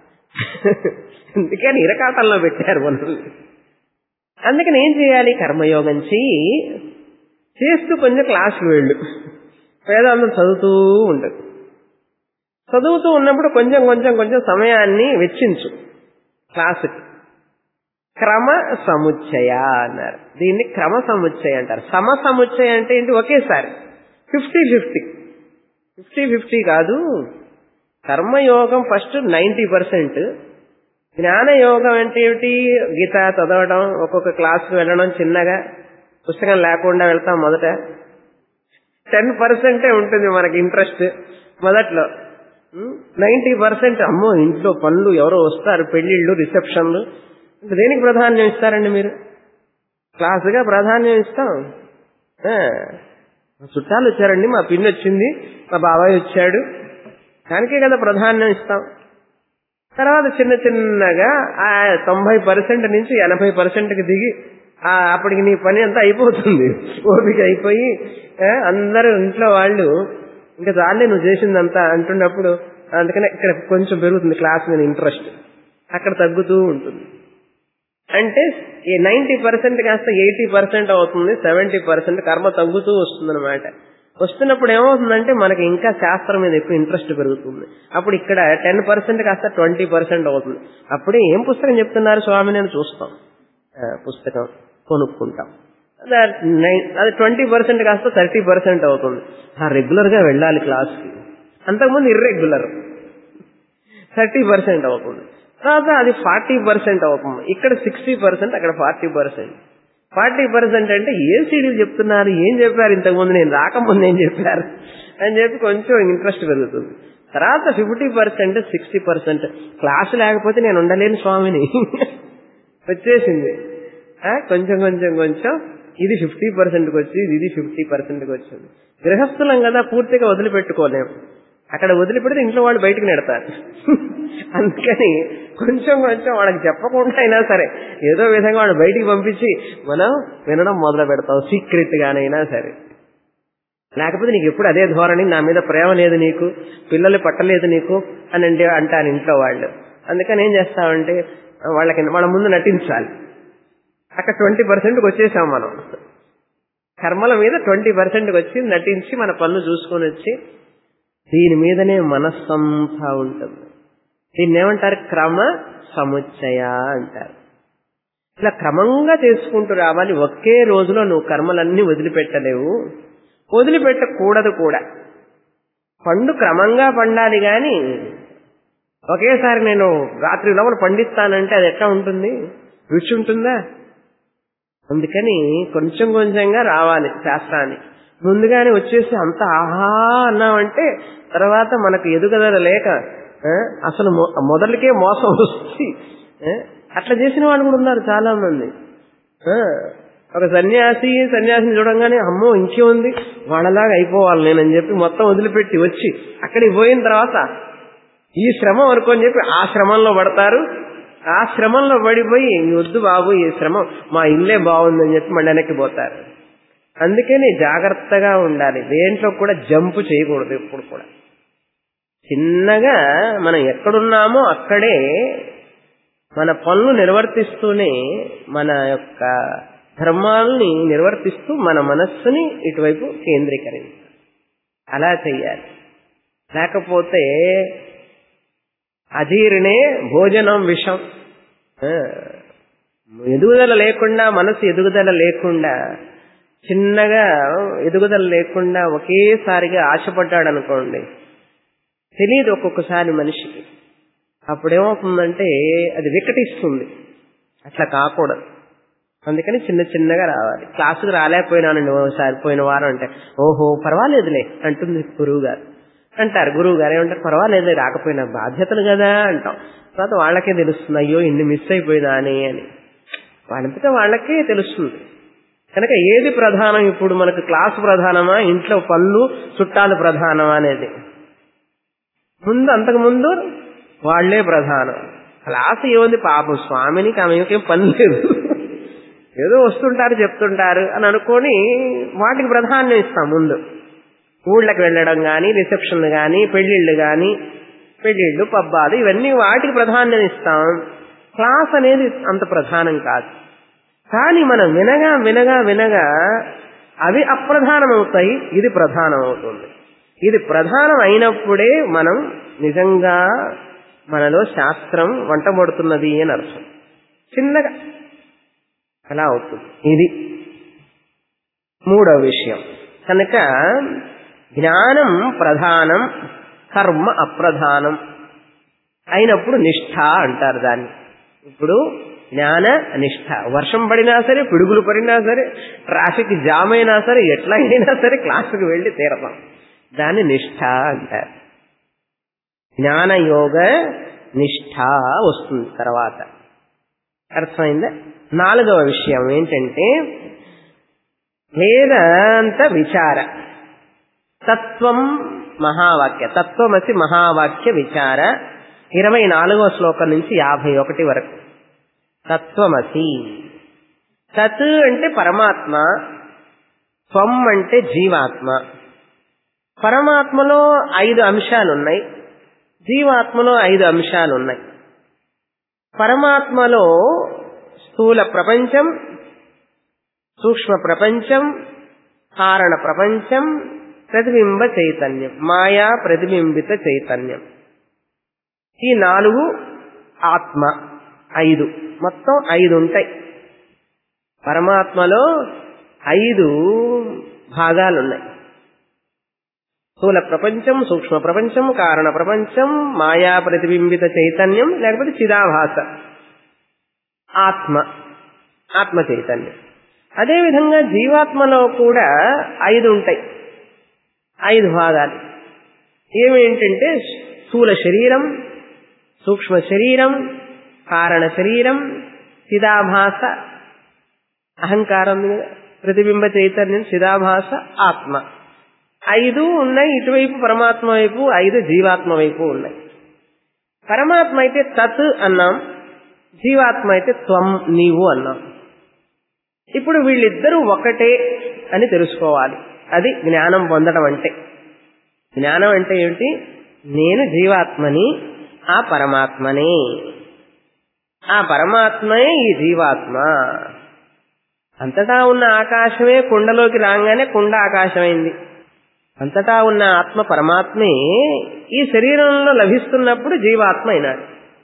అందుకని ఇరకాటంలో పెట్టారు మనల్ని అందుకని ఏం చేయాలి కర్మయోగం చెయ్యి చేస్తూ కొంచెం క్లాసులు వెళ్ళు వేదాంతం చదువుతూ ఉండదు చదువుతూ ఉన్నప్పుడు కొంచెం కొంచెం కొంచెం సమయాన్ని వెచ్చించు క్లాసుకి క్రమ సముచ్చయ అన్నారు దీన్ని క్రమ సముచ్చయ అంటారు సమ సముచ్చయ అంటే ఏంటి ఒకేసారి ఫిఫ్టీ ఫిఫ్టీ ఫిఫ్టీ ఫిఫ్టీ కాదు కర్మయోగం ఫస్ట్ నైంటీ పర్సెంట్ జ్ఞానయోగం అంటే ఏమిటి గీత చదవడం ఒక్కొక్క క్లాస్కి వెళ్ళడం చిన్నగా పుస్తకం లేకుండా వెళ్తాం మొదట టెన్ పర్సెంటే ఉంటుంది మనకి ఇంట్రెస్ట్ మొదట్లో నైంటీ పర్సెంట్ అమ్మో ఇంట్లో పనులు ఎవరో వస్తారు పెళ్లిళ్ళు రిసెప్షన్లు దేనికి ప్రాధాన్యం ఇస్తారండి మీరు క్లాసుగా ప్రాధాన్యం ఇస్తాం ఆ, మా చుట్టాలు వచ్చారండి మా పిన్ని వచ్చింది మా బాబాయ్ వచ్చాడు దానికే కదా ప్రాధాన్యం ఇస్తాం తర్వాత చిన్న చిన్నగా ఆ తొంభై పర్సెంట్ నుంచి ఎనభై పర్సెంట్కి దిగి ఆ అప్పటికి నీ పని అంతా అయిపోతుంది ఓపిక అయిపోయి ఆ, అందరూ ఇంట్లో వాళ్ళు ఇంకా చాలే నువ్వు చేసిందంతా అంటున్నప్పుడు అందుకనే ఇక్కడ కొంచెం పెరుగుతుంది క్లాస్ మీద ఇంట్రెస్ట్ అక్కడ తగ్గుతూ ఉంటుంది అంటే ఈ నైన్టీ పర్సెంట్ కాస్త ఎయిటీ పర్సెంట్ అవుతుంది సెవెంటీ పర్సెంట్ కర్మ తగ్గుతూ వస్తుంది అనమాట వస్తున్నప్పుడు ఏమవుతుందంటే మనకి ఇంకా శాస్త్రం మీద ఎక్కువ ఇంట్రెస్ట్ పెరుగుతుంది అప్పుడు ఇక్కడ టెన్ పర్సెంట్ కాస్త ట్వంటీ పర్సెంట్ అవుతుంది అప్పుడే ఏం పుస్తకం చెప్తున్నారు స్వామి నేను చూస్తాం ఆ, పుస్తకం కొనుక్కుంటాం అది నై- అది ట్వంటీ పర్సెంట్ కాస్త థర్టీ పర్సెంట్ అవుతుంది ఆ రెగ్యులర్ గా వెళ్ళాలి క్లాస్కి అంతకుముందు ఇర్రెగ్యులర్ థర్టీ పర్సెంట్ అవుతుంది తర్వాత అది ఫార్టీ పర్సెంట్ అవుతుంది ఇక్కడ సిక్స్టీ పర్సెంట్ అక్కడ ఫార్టీ పర్సెంట్ ఫార్టీ పర్సెంట్ అంటే ఏ సీడీలు చెప్తున్నారు ఏం చెప్పారు ఇంతకుముందు నేను రాకముందు ఏం చెప్పారు అని చెప్పి కొంచెం ఇంట్రెస్ట్ పెరుగుతుంది తర్వాత fifty percent sixty percent class లేకపోతే నేను ఉండలేను స్వామిని వచ్చేసింది ఆ, కొంచెం కొంచెం కొంచెం ఇది ఫిఫ్టీ పర్సెంట్కి వచ్చి ఇది ఫిఫ్టీ పర్సెంట్కి వచ్చింది గృహస్థులం కదా పూర్తిగా వదిలిపెట్టుకోలేము అక్కడ వదిలిపెడితే ఇంట్లో వాళ్ళు బయటకు నెడతారు అందుకని కొంచెం కొంచెం వాళ్ళకి చెప్పకుండా అయినా సరే ఏదో విధంగా వాళ్ళు బయటికి పంపించి మనం వినడం మొదలు పెడతాం సీక్రెట్ గానైనా సరే లేకపోతే నీకు ఎప్పుడు అదే ధోరణి నా మీద ప్రేమ లేదు నీకు పిల్లలు పట్టలేదు నీకు అని అంటే అంటారు ఇంట్లో వాళ్ళు అందుకని ఏం చేస్తామంటే వాళ్ళకి వాళ్ళ ముందు నటించాలి అక్కడ ట్వంటీ పర్సెంట్కి వచ్చేసాం మనం కర్మల మీద ట్వంటీ పర్సెంట్కి వచ్చి నటించి మన పనులు చూసుకొని వచ్చి దీని మీదనే మనస్సంతా ఉంటుంది దీన్ని ఏమంటారు క్రమ సముచ్చయ అంటారు ఇట్లా క్రమంగా చేసుకుంటూ రావాలి ఒకే రోజులో నువ్వు కర్మలన్నీ వదిలిపెట్టలేవు వదిలిపెట్టకూడదు కూడా పండు క్రమంగా పండాలి గాని ఒకేసారి నేను రాత్రి లోపల పండిస్తానంటే అది ఎట్లా ఉంటుంది రుచి ఉంటుందా అందుకని కొంచెం కొంచెంగా రావాలి శాస్త్రానికి ముందుగానే వచ్చేసి అంత ఆహా అన్నామంటే తర్వాత మనకు ఎదుగుదల లేక ఆ, అసలు మొ- మొదటికే మోసం వస్తుంది ఆ, అట్లా చేసిన వాళ్ళు కూడా ఉన్నారు చాలా మంది ఆ, ఒక సన్యాసి సన్యాసిని చూడంగానే అమ్మో ఇంకేముంది వాళ్ళలాగా అయిపోవాలి నేనని చెప్పి మొత్తం వదిలిపెట్టి వచ్చి అక్కడికి పోయిన తర్వాత ఈ శ్రమ వరకు అని చెప్పి ఆ శ్రమంలో పడతారు ఆ శ్రమంలో పడిపోయి "ఈ వద్దు బాబు ఈ శ్రమ మా ఇల్లే బాగుందని చెప్పి మళ్ళీ వెనక్కి పోతారు అందుకని జాగ్రత్తగా ఉండాలి దేంట్లో కూడా జంపు చేయకూడదు ఎప్పుడు కూడా చిన్నగా మనం ఎక్కడున్నామో అక్కడే మన పనులు నిర్వర్తిస్తూనే మన యొక్క ధర్మాలని నిర్వర్తిస్తూ మన మనస్సుని ఇటువైపు కేంద్రీకరించాలి అలా చెయ్యాలి లేకపోతే అజీర్ణే భోజనం విషం ఆ, ఎదుగుదల లేకుండా మనసు ఎదుగుదల లేకుండా చిన్నగా ఎదుగుదల లేకుండా ఒకేసారిగా ఆశపడ్డాడు అనుకోండి తెలియదు ఒక్కొక్కసారి మనిషికి అప్పుడేమవుతుందంటే అది వికటిస్తుంది అట్లా కాకూడదు అందుకని చిన్న చిన్నగా రావాలి క్లాసుకు రాలేకపోయినానండి ఓసారి పోయిన వారం అంటే ఓహో పర్వాలేదులే అంటుంది గురువు గారు అంటారు గురువు గారు ఏమంటారు పర్వాలేదులే రాకపోయినా బాధ్యతలు కదా అంటాం తర్వాత వాళ్ళకే తెలుస్తుంది అయ్యో ఇన్ని మిస్ అయిపోయినా అని అని వాళ్ళంతటా వాళ్ళకే తెలుస్తుంది కనుక ఏది ప్రధానం ఇప్పుడు మనకు క్లాసు ప్రధానమా ఇంట్లో పనులు చుట్టాలు ప్రధానమా అనేది ముందు అంతకు ముందు వాళ్లే ప్రధానం క్లాస్ ఏముంది పాపం స్వామినికి ఆమెకేం పని లేదు ఏదో వస్తుంటారు చెప్తుంటారు అని అనుకొని వాటికి ప్రాధాన్యం ఇస్తాం ముందు ఊళ్ళకి వెళ్ళడం కానీ రిసెప్షన్లు కానీ పెళ్లిళ్ళు కానీ పెళ్లిళ్ళు పబ్బాలు ఇవన్నీ వాటికి ప్రాధాన్యం ఇస్తాం క్లాస్ అనేది అంత ప్రధానం కాదు కానీ మనం వినగా వినగా వినగా అవి అప్రధానం అవుతాయి ఇది ప్రధానం అవుతుంది ఇది ప్రధానం అయినప్పుడే మనం నిజంగా మనలో శాస్త్రం వంటబడుతున్నది అని అర్థం చిన్నగా అలా అవుతుంది ఇది మూడవ విషయం కనుక జ్ఞానం ప్రధానం కర్మ అప్రధానం అయినప్పుడు నిష్ఠ అంటారు దాన్ని ఇప్పుడు జ్ఞాన నిష్ఠ వర్షం పడినా సరే పిడుగులు పడినా సరే ట్రాఫిక్ జామ్ అయినా సరే ఎట్లా అయినా సరే క్లాసుకు వెళ్ళి తీరతాం దాన్ని నిష్ఠ అంటారు జ్ఞానయోగ నిష్ఠ వస్తుంది తర్వాత అర్థమైందా నాలుగవ విషయం ఏంటంటే వేదాంత విచార తత్వం మహావాక్య తత్వమసి మహావాక్య విచార ఇరవై నాలుగవ శ్లోకం నుంచి యాభై ఒకటి వరకు తత్వమసి తత్ అంటే పరమాత్మ త్వం అంటే జీవాత్మ పరమాత్మలో ఐదు అంశాలు ఉన్నాయి జీవాత్మలో ఐదు అంశాలు ఉన్నాయి పరమాత్మలో స్థూల ప్రపంచం సూక్ష్మ ప్రపంచం కారణ ప్రపంచం ప్రతిబింబ చైతన్యం మాయా ప్రతిబింబిత చైతన్యం ఈ నాలుగు ఆత్మ ఐదు మొత్తం ఐదు ఉంటాయి పరమాత్మలో ఐదు భాగాలున్నాయి స్థూల ప్రపంచం సూక్ష్మ ప్రపంచం కారణ ప్రపంచం మాయా ప్రతిబింబిత చైతన్యం లేకపోతే చిదాభాస ఆత్మ ఆత్మ చైతన్యం అదేవిధంగా జీవాత్మలో కూడా ఐదు ఉంటాయి ఐదు భాగాలు ఏమేంటంటే స్థూల శరీరం సూక్ష్మ శరీరం కారణ శరీరం చిదాభాస అహంకారం ప్రతిబింబ చైతన్యం చిదాభాస ఆత్మ ఐదు ఉన్నాయి ఇటువైపు పరమాత్మ వైపు ఐదు జీవాత్మ వైపు ఉన్నాయి పరమాత్మ అయితే తత్ అన్నాం జీవాత్మ అయితే త్వం నీవు అన్నాం ఇప్పుడు వీళ్ళిద్దరూ ఒకటే అని తెలుసుకోవాలి అది జ్ఞానం పొందడం అంటే జ్ఞానం అంటే ఏమిటి నేను జీవాత్మని ఆ పరమాత్మనే ఆ పరమాత్మయే ఈ జీవాత్మ అంతటా ఉన్న ఆకాశమే కుండలోకి రాగానే కుండ ఆకాశమైంది అంతటా ఉన్న ఆత్మ పరమాత్మే ఈ శరీరంలో లభిస్తున్నప్పుడు జీవాత్మ అయినాడు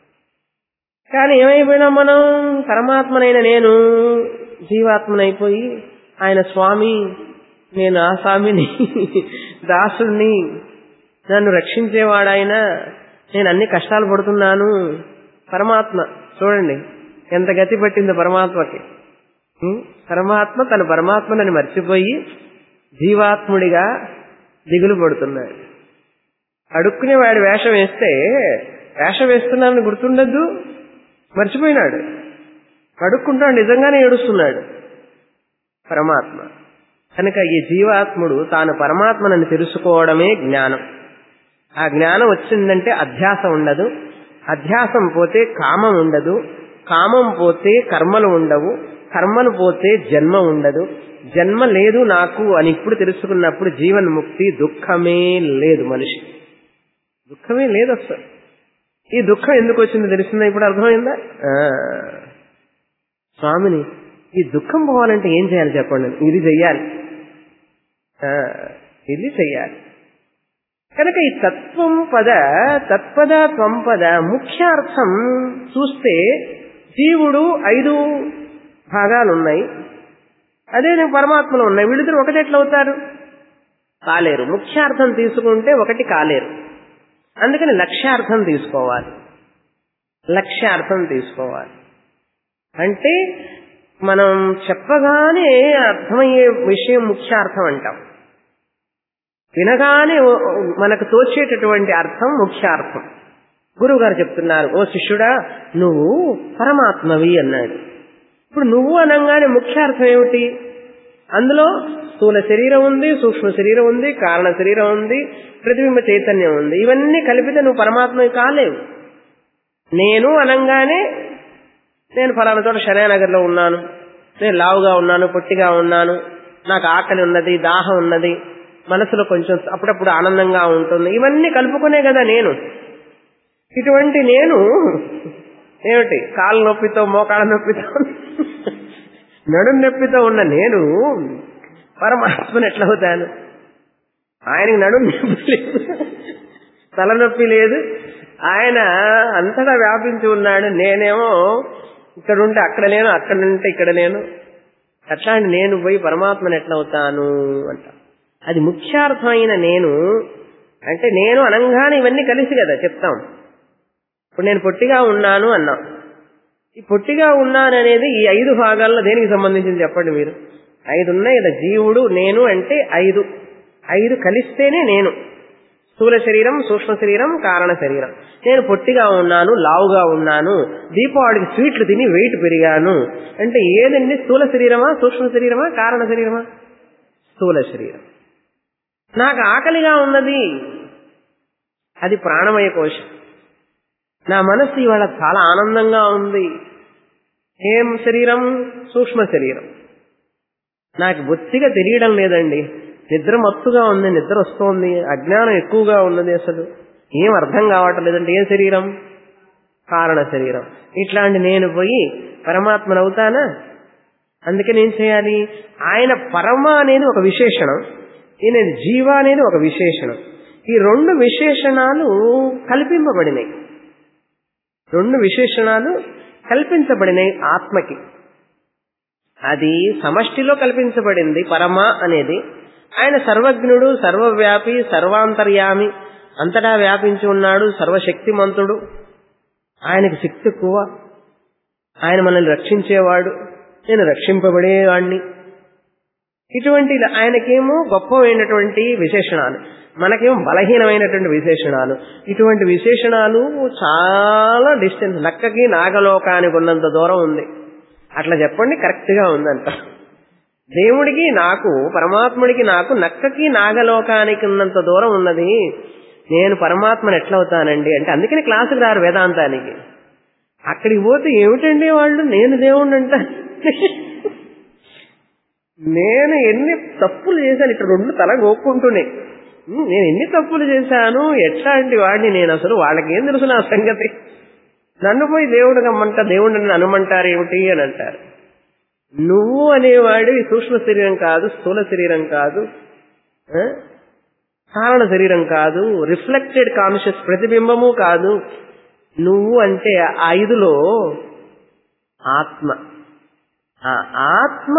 కానీ ఏమైపోయినా మనం పరమాత్మనైన నేను జీవాత్మనైపోయి ఆయన స్వామి నేను ఆ స్వామిని దాసుణ్ణి నన్ను రక్షించేవాడాయన నేను అన్ని కష్టాలు పడుతున్నాను పరమాత్మ చూడండి ఎంత గతి పట్టింది పరమాత్మకి పరమాత్మ తన పరమాత్మనని మర్చిపోయి జీవాత్ముడిగా దిగులు పడుతున్నాడు అడుక్కునే వాడి వేషం వేస్తే వేషం వేస్తున్నానని గుర్తుండద్దు మర్చిపోయినాడు అడుక్కుంటాడు నిజంగానే ఏడుస్తున్నాడు పరమాత్మ కనుక ఈ జీవాత్ముడు తాను పరమాత్మనని తెలుసుకోవడమే జ్ఞానం ఆ జ్ఞానం వచ్చిందంటే అధ్యాసం ఉండదు అధ్యాసం పోతే కామం ఉండదు కామం పోతే కర్మలు ఉండవు కర్మలు పోతే జన్మ ఉండదు జన్మ లేదు నాకు అని ఇప్పుడు తెలుసుకున్నప్పుడు జీవన్ముక్తి దుఃఖమే లేదు మనిషి దుఃఖమే లేదు అసలు ఈ దుఃఖం ఎందుకు వచ్చిందో తెలిసిందా ఇప్పుడు అర్థమైందా స్వామిని ఈ దుఃఖం పోవాలంటే ఏం చేయాలి చెప్పండి ఇది చెయ్యాలి ఇది చెయ్యాలి కనుక ఈ తత్వం పద తత్పద త్వంపద ముఖ్యార్థం చూస్తే జీవుడు ఐదు భాగాలున్నాయి అదే పరమాత్మలో ఉన్నాయి వీళ్ళిద్దరు ఒకటి ఎట్లా అవుతారు కాలేరు ముఖ్యార్థం తీసుకుంటే ఒకటి కాలేరు అందుకని లక్ష్యార్థం తీసుకోవాలి లక్ష్యార్థం తీసుకోవాలి అంటే మనం చెప్పగానే అర్థమయ్యే విషయం ముఖ్యార్థం అంటాం వినగానే మనకు తోచేటటువంటి అర్థం ముఖ్యార్థం గురువు గారు చెప్తున్నారు ఓ శిష్యుడా నువ్వు పరమాత్మవి అన్నాడు ఇప్పుడు నువ్వు అనగానే ముఖ్యార్థం ఏమిటి అందులో స్థూల శరీరం ఉంది సూక్ష్మ శరీరం ఉంది కారణ శరీరం ఉంది ప్రతిబింబ చైతన్యం ఉంది ఇవన్నీ కలిపితే నువ్వు పరమాత్మవి కాలేవు నేను అనంగానే నేను ఫలానా చోట శనానగర్లో ఉన్నాను నేను లావుగా ఉన్నాను పొట్టిగా ఉన్నాను నాకు ఆకలి ఉన్నది దాహం ఉన్నది మనసులో కొంచెం అప్పుడప్పుడు ఆనందంగా ఉంటుంది ఇవన్నీ కలుపుకునే కదా నేను ఇటువంటి నేను ఏమిటి కాళ్ళ నొప్పితో మోకాళ్ళ నొప్పితో నడుం నొప్పితో ఉన్న నేను పరమాత్మను ఎట్లా అవుతాను ఆయనకి నడుం నొప్పి లేదు తలనొప్పి లేదు ఆయన అంతటా వ్యాపించి ఉన్నాడు నేనేమో ఇక్కడ ఉంటే అక్కడ లేను అక్కడ ఉంటే ఇక్కడ లేను అట్లాంటి నేను పోయి పరమాత్మను ఎట్లా అవుతాను అంట అది ముఖ్యార్థమైన నేను అంటే నేను అనంగానే ఇవన్నీ కలిసి కదా చెప్తాం ఇప్పుడు నేను పొట్టిగా ఉన్నాను అన్నాం ఈ పొట్టిగా ఉన్నాను అనేది ఈ ఐదు భాగాల్లో దేనికి సంబంధించింది చెప్పండి మీరు ఐదు ఉన్నాయి కదా జీవుడు నేను అంటే ఐదు ఐదు కలిస్తేనే నేను స్థూల శరీరం సూక్ష్మ శరీరం కారణ శరీరం నేను పొట్టిగా ఉన్నాను లావుగా ఉన్నాను దీపావళికి స్వీట్లు తిని వెయిట్ పెరిగాను అంటే ఏదండి స్థూల శరీరమా సూక్ష్మ శరీరమా కారణ శరీరమా స్థూల శరీరం నాకు ఆకలిగా ఉన్నది అది ప్రాణమయ కోశం నా మనస్సు ఇవాళ చాలా ఆనందంగా ఉంది ఏం శరీరం సూక్ష్మ శరీరం నాకు బొత్తిగా తెలియడం లేదండి నిద్ర మత్తుగా ఉంది నిద్ర వస్తోంది అజ్ఞానం ఎక్కువగా ఉన్నది అసలు ఏం అర్థం కావటం లేదంటే ఏ శరీరం కారణ శరీరం ఇట్లాంటి నేను పోయి పరమాత్మను అవుతానా అందుకని ఏం చేయాలి ఆయన పరమ అనేది ఒక విశేషణం ఈయన జీవ అనేది ఒక విశేషణం ఈ రెండు విశేషణాలు కల్పింపబడినాయి రెండు విశేషణాలు కల్పించబడినాయి ఆత్మకి అది సమష్టిలో కల్పించబడింది పరమ అనేది ఆయన సర్వజ్ఞుడు సర్వవ్యాపి సర్వాంతర్యామి అంతటా వ్యాపించి ఉన్నాడు సర్వశక్తిమంతుడు ఆయనకు శక్తి ఎక్కువ ఆయన మనల్ని రక్షించేవాడు నేను రక్షింపబడేవాణ్ణి ఇటువంటి ఆయనకేమో గొప్పమైనటువంటి విశేషణాలు మనకేమో బలహీనమైనటువంటి విశేషణాలు ఇటువంటి విశేషణాలు చాలా డిస్టెన్స్ నక్కకి నాగలోకానికి ఉన్నంత దూరం ఉంది అట్లా చెప్పండి కరెక్ట్ గా ఉందంట దేవుడికి నాకు పరమాత్ముడికి నాకు నక్కకి నాగలోకానికి ఉన్నంత దూరం ఉన్నది నేను పరమాత్మను ఎట్లా అవుతానండి అంటే అందుకని క్లాసుకు రారు వేదాంతానికి అక్కడికి పోతే ఏమిటండి వాళ్ళు నేను దేవుణ్ణి అంట నేను ఎన్ని తప్పులు చేశాను ఇక్కడ రెండు తల గోక్కుంటున్నాయి నేను ఎన్ని తప్పులు చేశాను ఎట్లాంటి వాడిని నేను అసలు వాళ్ళకేం తెలుసు నా సంగతి నన్ను పోయి దేవుడు కమ్మంట దేవుడిని అనుమంటారు ఏమిటి అని అంటారు నువ్వు అనేవాడు ఈ సూక్ష్మ శరీరం కాదు స్థూల శరీరం కాదు కారణ శరీరం కాదు రిఫ్లెక్టెడ్ కాన్షియస్ ప్రతిబింబము కాదు నువ్వు అంటే ఐదులో ఆత్మ ఆ ఆత్మ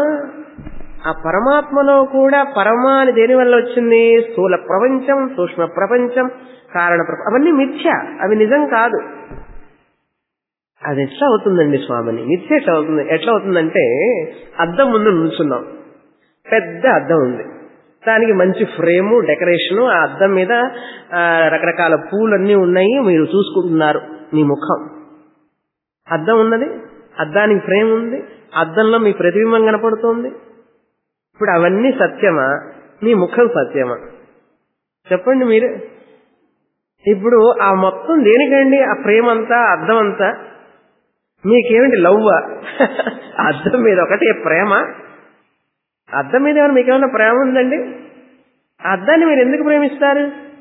ఆ పరమాత్మలో కూడా పరమ అని దేని వల్ల వచ్చింది స్థూల ప్రపంచం సూక్ష్మ ప్రపంచం కారణ ప్రపంచం అవన్నీ మిథ్య అవి నిజం కాదు అది ఎట్లా అవుతుందండి స్వామిని మిథ్య ఎట్లా అవుతుంది ఎట్లా అవుతుందంటే అద్దం ముందు నిల్చున్నాం పెద్ద అద్దం ఉంది దానికి మంచి ఫ్రేము డెకరేషను ఆ అద్దం మీద రకరకాల పూలన్నీ ఉన్నాయి మీరు చూసుకుంటున్నారు మీ ముఖం అద్దం ఉన్నది అద్దానికి ఫ్రేమ్ ఉంది అద్దంలో మీ ప్రతిబింబం కనపడుతోంది ఇప్పుడు అవన్నీ సత్యమా మీ ముఖం సత్యమా చెప్పండి మీరు ఇప్పుడు ఆ మొత్తం దేనికండి ఆ ఫ్రేమ్ అంతా అద్దం అంతా మీకేమిటి లవ్వ అద్దం మీద ఒకటే ప్రేమ అద్దం మీద ఏమైనా మీకేమైనా ప్రేమ ఉందండి ఆ అద్దాన్ని మీరు ఎందుకు ప్రేమిస్తారు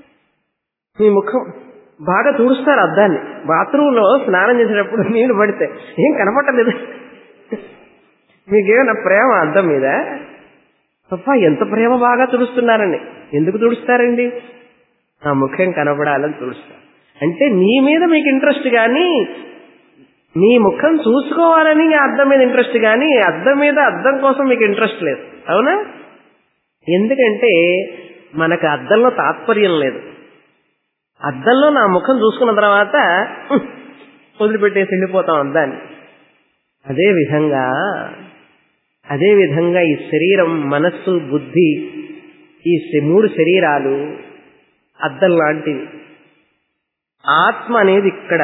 మీ ముఖం బాగా తుడుస్తారు అద్దాన్ని బాత్రూంలో స్నానం చేసేటప్పుడు నీళ్లు పడితే ఏం కనపట్టలేదు మీకేమైనా ప్రేమ అద్దం మీద తప్ప ఎంత ప్రేమ బాగా తుడుస్తున్నారండి ఎందుకు తుడుస్తారండి ఆ ముఖం కనపడాలని తుడుస్తారు అంటే నీ మీద మీకు ఇంట్రెస్ట్ కానీ నీ ముఖం చూసుకోవాలని అద్దం మీద ఇంట్రెస్ట్ కానీ అద్దం మీద అద్దం కోసం మీకు ఇంట్రెస్ట్ లేదు అవునా ఎందుకంటే మనకు అద్దంలో తాత్పర్యం లేదు అద్దంలో నా ముఖం చూసుకున్న తర్వాత వదిలిపెట్టేసి వెళ్ళిపోతాం అద్దాన్ని అదే విధంగా అదే విధంగా ఈ శరీరం మనస్సు బుద్ధి ఈ మూడు శరీరాలు అద్దం లాంటివి ఆత్మ అనేది ఇక్కడ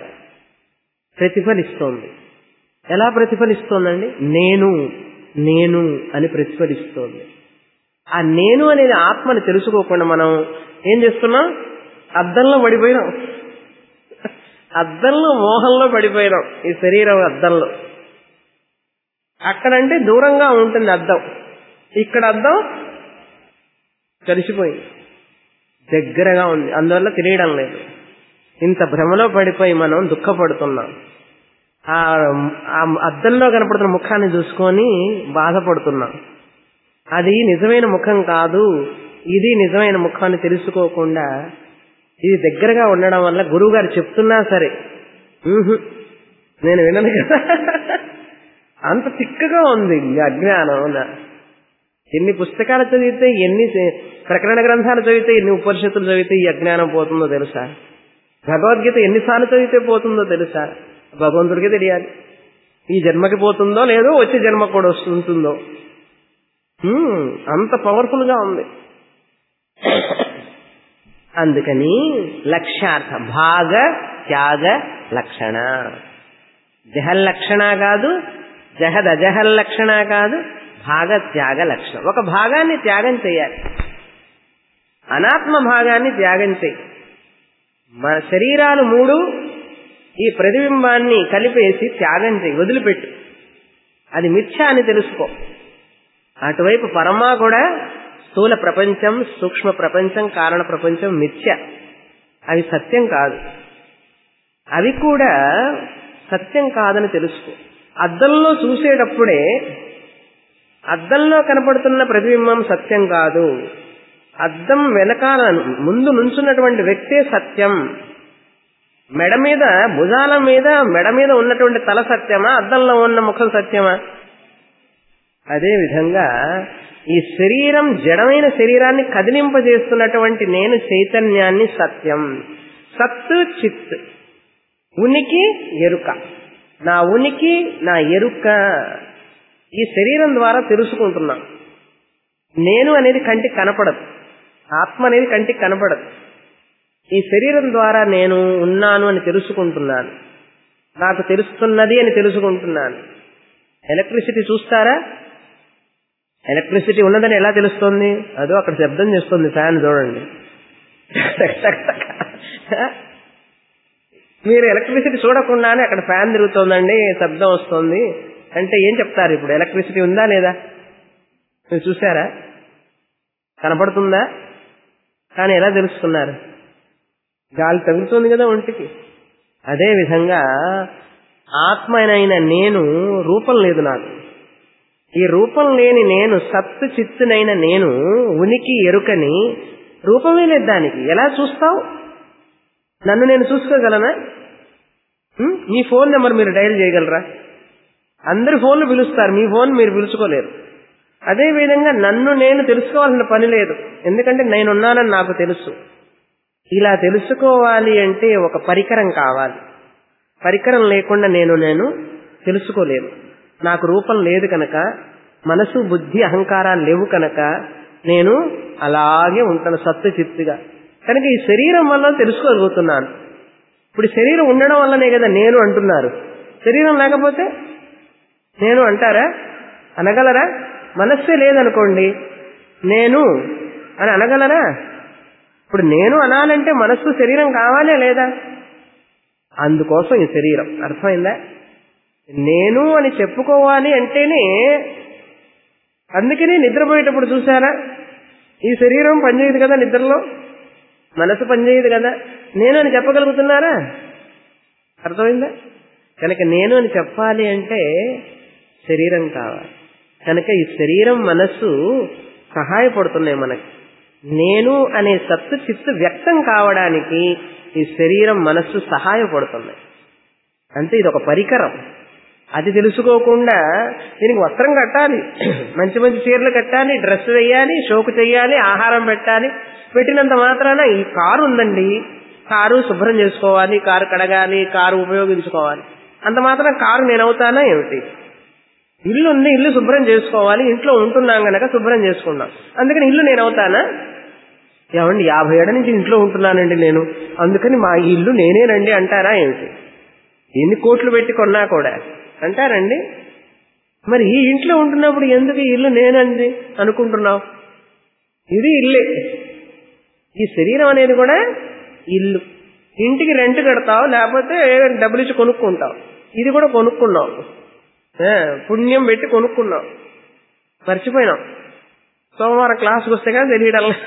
ప్రతిఫలిస్తోంది ఎలా ప్రతిఫలిస్తోందండి నేను నేను అని ప్రతిఫలిస్తోంది ఆ నేను అనేది ఆత్మని తెలుసుకోకుండా మనం ఏం చేస్తున్నాం అద్దంలో పడిపోయినాం అద్దంలో మోహంలో పడిపోయినాం ఈ శరీరం అద్దంలో అక్కడంటే దూరంగా ఉంటుంది అద్దం ఇక్కడ అద్దం కలిసిపోయింది దగ్గరగా ఉంది అందువల్ల తెలియడం లేదు ఇంత భ్రమలో పడిపోయి మనం దుఃఖపడుతున్నాం ఆ ఆ అద్దంలో కనపడుతున్న ముఖాన్ని చూసుకొని బాధపడుతున్నాం అది నిజమైన ముఖం కాదు ఇది నిజమైన ముఖాన్ని తెలుసుకోకుండా ఇది దగ్గరగా ఉండడం వల్ల గురువు గారు చెప్తున్నా సరే "ఊహు, నేను వినను కదా అంత తిక్కగా ఉంది ఈ అజ్ఞానం నా. ఎన్ని పుస్తకాలు చదివితే ఎన్ని సే- ప్రకరణ గ్రంథాలు చదివితే ఎన్ని ఉపనిషత్తులు చదివితే ఈ అజ్ఞానం పోతుందో తెలుసా భగవద్గీత ఎన్నిసార్లు చదివితే పోతుందో తెలుసా భగవంతుడికి తెలియాలి ఈ జన్మకి పోతుందో లేదో వచ్చే జన్మ కూడా వస్తుంటుందో హ్మ్, అంత పవర్ఫుల్ గా ఉంది అందుకని లక్ష్యార్థ భాగ త్యాగ లక్షణ జహల్లక్షణ కాదు జహద్ అజహల్లక్షణ కాదు భాగ త్యాగ లక్షణ ఒక భాగాన్ని త్యాగం చేయాలి అనాత్మ భాగాన్ని త్యాగం చేయి మన శరీరాలు మూడు ఈ ప్రతిబింబాన్ని కలిపేసి త్యాగం చేయి వదిలిపెట్టు అది మిథ్య అని తెలుసుకో అటువైపు పరమా కూడా స్థూల ప్రపంచం సూక్ష్మ ప్రపంచం కారణ ప్రపంచం మిథ్య అవి సత్యం కాదు అవి కూడా సత్యం కాదని తెలుసుకో అద్దంలో చూసేటప్పుడే అద్దంలో కనపడుతున్న ప్రతిబింబం సత్యం కాదు అద్దం వెనకాల ముందు నుంచున్నటువంటి వ్యక్తే సత్యం మెడ మీద భుజాల మీద మెడ మీద ఉన్నటువంటి తల సత్యమా అద్దంలో ఉన్న ముఖం సత్యమా అదే విధంగా ఈ శరీరం జడమైన శరీరాన్ని కదిలింపజేస్తున్నటువంటి నేను చైతన్యాన్ని సత్యం సత్ చిత్ ఉనికి ఎరుక నా ఉనికి నా ఎరుక ఈ శరీరం ద్వారా తెలుసుకుంటున్నా నేను అనేది కంటికి కనపడదు ఆత్మ అనేది కంటికి కనపడదు ఈ శరీరం ద్వారా నేను ఉన్నాను అని తెలుసుకుంటున్నాను నాకు తెలుస్తున్నది అని తెలుసుకుంటున్నాను ఎలక్ట్రిసిటీ చూస్తారా ఎలక్ట్రిసిటీ ఉన్నదని ఎలా తెలుస్తుంది అదో అక్కడ శబ్దం చేస్తుంది ఫ్యాన్ చూడండి మీరు ఎలక్ట్రిసిటీ చూడకుండానే అక్కడ ఫ్యాన్ తిరుగుతోందండి శబ్దం వస్తుంది అంటే ఏం చెప్తారు ఇప్పుడు ఎలక్ట్రిసిటీ ఉందా లేదా మీరు చూసారా కనపడుతుందా కానీ ఎలా తెలుసుకున్నారు గాలి తగులుతుంది కదా ఒంటికి అదే విధంగా ఆత్మనైన నేను రూపం లేదు నాకు ఈ రూపం లేని నేను సత్తు చిత్తునైన నేను ఉనికి ఎరుకని రూపమే లేదు దానికి ఎలా చూస్తావు నన్ను నేను చూసుకోగలనా ఉం? మీ ఫోన్ నెంబర్ మీరు డైల్ చేయగలరా అందరి ఫోన్లు పిలుస్తారు మీ ఫోన్ మీరు పిలుచుకోలేరు అదే విధంగా నన్ను నేను తెలుసుకోవాల్సిన పని లేదు ఎందుకంటే నేనున్నానని నాకు తెలుసు ఇలా తెలుసుకోవాలి అంటే ఒక పరికరం కావాలి పరికరం లేకుండా నేను నేను తెలుసుకోలేను నాకు రూపం లేదు కనుక మనసు బుద్ధి అహంకారాలు లేవు కనుక నేను అలాగే ఉంటాను సత్తు చిత్తుగా కనుక ఈ శరీరం వల్ల తెలుసుకోగలుగుతున్నాను ఇప్పుడు ఈ శరీరం ఉండడం వల్లనే కదా నేను అంటున్నారు శరీరం లేకపోతే నేను అంటారా అనగలరా మనస్సే లేదనుకోండి నేను అని అనగలరా ఇప్పుడు నేను అనాలంటే మనస్సు శరీరం కావాలే లేదా అందుకోసం ఈ శరీరం అర్థమైందా నేను అని చెప్పుకోవాలి అంటేనే అందుకనే నిద్రపోయేటప్పుడు చూసారా ఈ శరీరం పనిచేయదు కదా నిద్రలో మనసు పనిచేయదు కదా నేను అని చెప్పగలుగుతున్నారా అర్థమైందా కనుక నేను అని చెప్పాలి అంటే శరీరం కావాలి కనుక ఈ శరీరం మనస్సు సహాయపడుతున్నాయి మనకి నేను అనే సత్తు చిత్తు వ్యక్తం కావడానికి ఈ శరీరం మనస్సు సహాయపడుతున్నాయి అంటే ఇది ఒక పరికరం అది తెలుసుకోకుండా దీనికి వస్త్రం కట్టాలి మంచి మంచి చీరలు కట్టాలి డ్రెస్ వేయాలి షోకు చేయాలి ఆహారం పెట్టాలి పెట్టినంత మాత్రాన ఈ కారు ఉందండి కారు శుభ్రం చేసుకోవాలి కారు కడగాలి కారు ఉపయోగించుకోవాలి అంత మాత్రం కారు నేనవుతానా ఏమిటి ఇల్లు ఉంది ఇల్లు శుభ్రం చేసుకోవాలి ఇంట్లో ఉంటున్నాం గనక శుభ్రం చేసుకున్నాం అందుకని ఇల్లు నేనవుతానా ఏమండి యాభై ఏళ్ళ నుంచి ఇంట్లో ఉంటున్నానండి నేను అందుకని మా ఇల్లు నేనేనండి అంటారా ఏమిటి ఎన్ని కోట్లు పెట్టి కొన్నా కూడా అంటారండి మరి ఈ ఇంట్లో ఉంటున్నప్పుడు ఎందుకు ఈ ఇల్లు నేనండి అనుకుంటున్నావు ఇది ఇల్లే ఈ శరీరం అనేది కూడా ఇల్లు ఇంటికి రెంట్ కడతావు లేకపోతే డబ్బులు ఇచ్చి కొనుక్కుంటావు ఇది కూడా కొనుక్కున్నావు ఏ, పుణ్యం పెట్టి కొనుక్కున్నావు మర్చిపోయినాం సోమవారం క్లాస్కి వస్తే కానీ తెలియడం లేదు.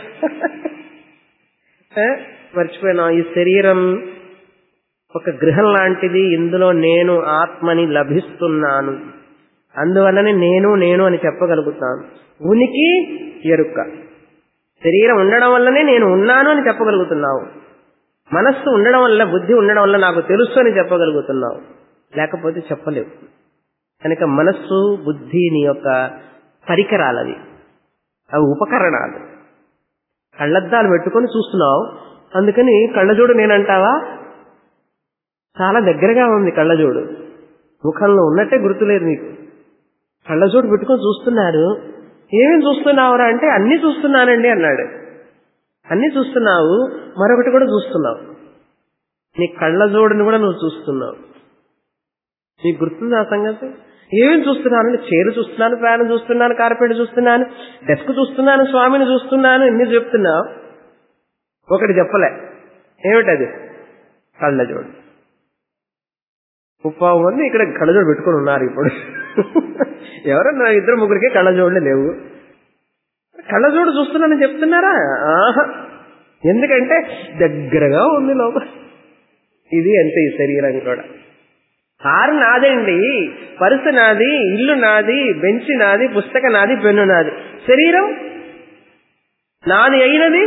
ఏ, మర్చిపోయినాం ఈ శరీరం ఒక గృహం లాంటిది ఇందులో నేను ఆత్మని లభిస్తున్నాను అందువల్లనే నేను నేను అని చెప్పగలుగుతాను ఉనికి ఎరుక శరీరం ఉండడం వల్లనే నేను ఉన్నాను అని చెప్పగలుగుతున్నావు మనస్సు ఉండడం వల్ల బుద్ధి ఉండడం వల్ల నాకు తెలుసు అని చెప్పగలుగుతున్నావు లేకపోతే చెప్పలేవు కనుక మనస్సు బుద్ధి నీ యొక్క పరికరాలవి అవి ఉపకరణాలు కళ్ళద్దాలు పెట్టుకొని చూస్తున్నావు అందుకని కళ్ళజోడు నేనంటావా చాలా దగ్గరగా ఉంది కళ్ళజోడు ముఖంలో ఉన్నట్టే గుర్తులేదు నీకు కళ్ళజోడు పెట్టుకొని చూస్తున్నారు ఏమేం చూస్తున్నావురా అంటే అన్ని చూస్తున్నానండి అన్నాడు అన్ని చూస్తున్నావు మరొకటి కూడా చూస్తున్నావు నీ కళ్ళజోడుని కూడా నువ్వు చూస్తున్నావు నీకు గుర్తుంది ఆ సంగతి ఏమేం చూస్తున్నాను చైర్ చూస్తున్నాను ఫ్యాన్ చూస్తున్నాను కార్పెట్ చూస్తున్నాను డెస్క్ చూస్తున్నాను స్వామిని చూస్తున్నాను ఇన్ని చెప్తున్నావు ఒకటి చెప్పలే ఏమిటది కళ్ళజోడు ముప్పావు మంది ఇక్కడ కళ్ళజోడు పెట్టుకొని ఉన్నారు ఇప్పుడు ఎవరన్నా ఇద్దరు ముగ్గురికి కళ్ళజోడులే లేవు కళ్ళజోడు చూస్తున్నానని చెప్తున్నారా ఆహా ఎందుకంటే దగ్గరగా ఉంది లోపల ఇది అంతే ఈ శరీరం కూడా కారు నాదండి పరుసు నాది ఇల్లు నాది బెంచ్ నాది పుస్తక నాది పెన్ను నాది శరీరం నాది అయినది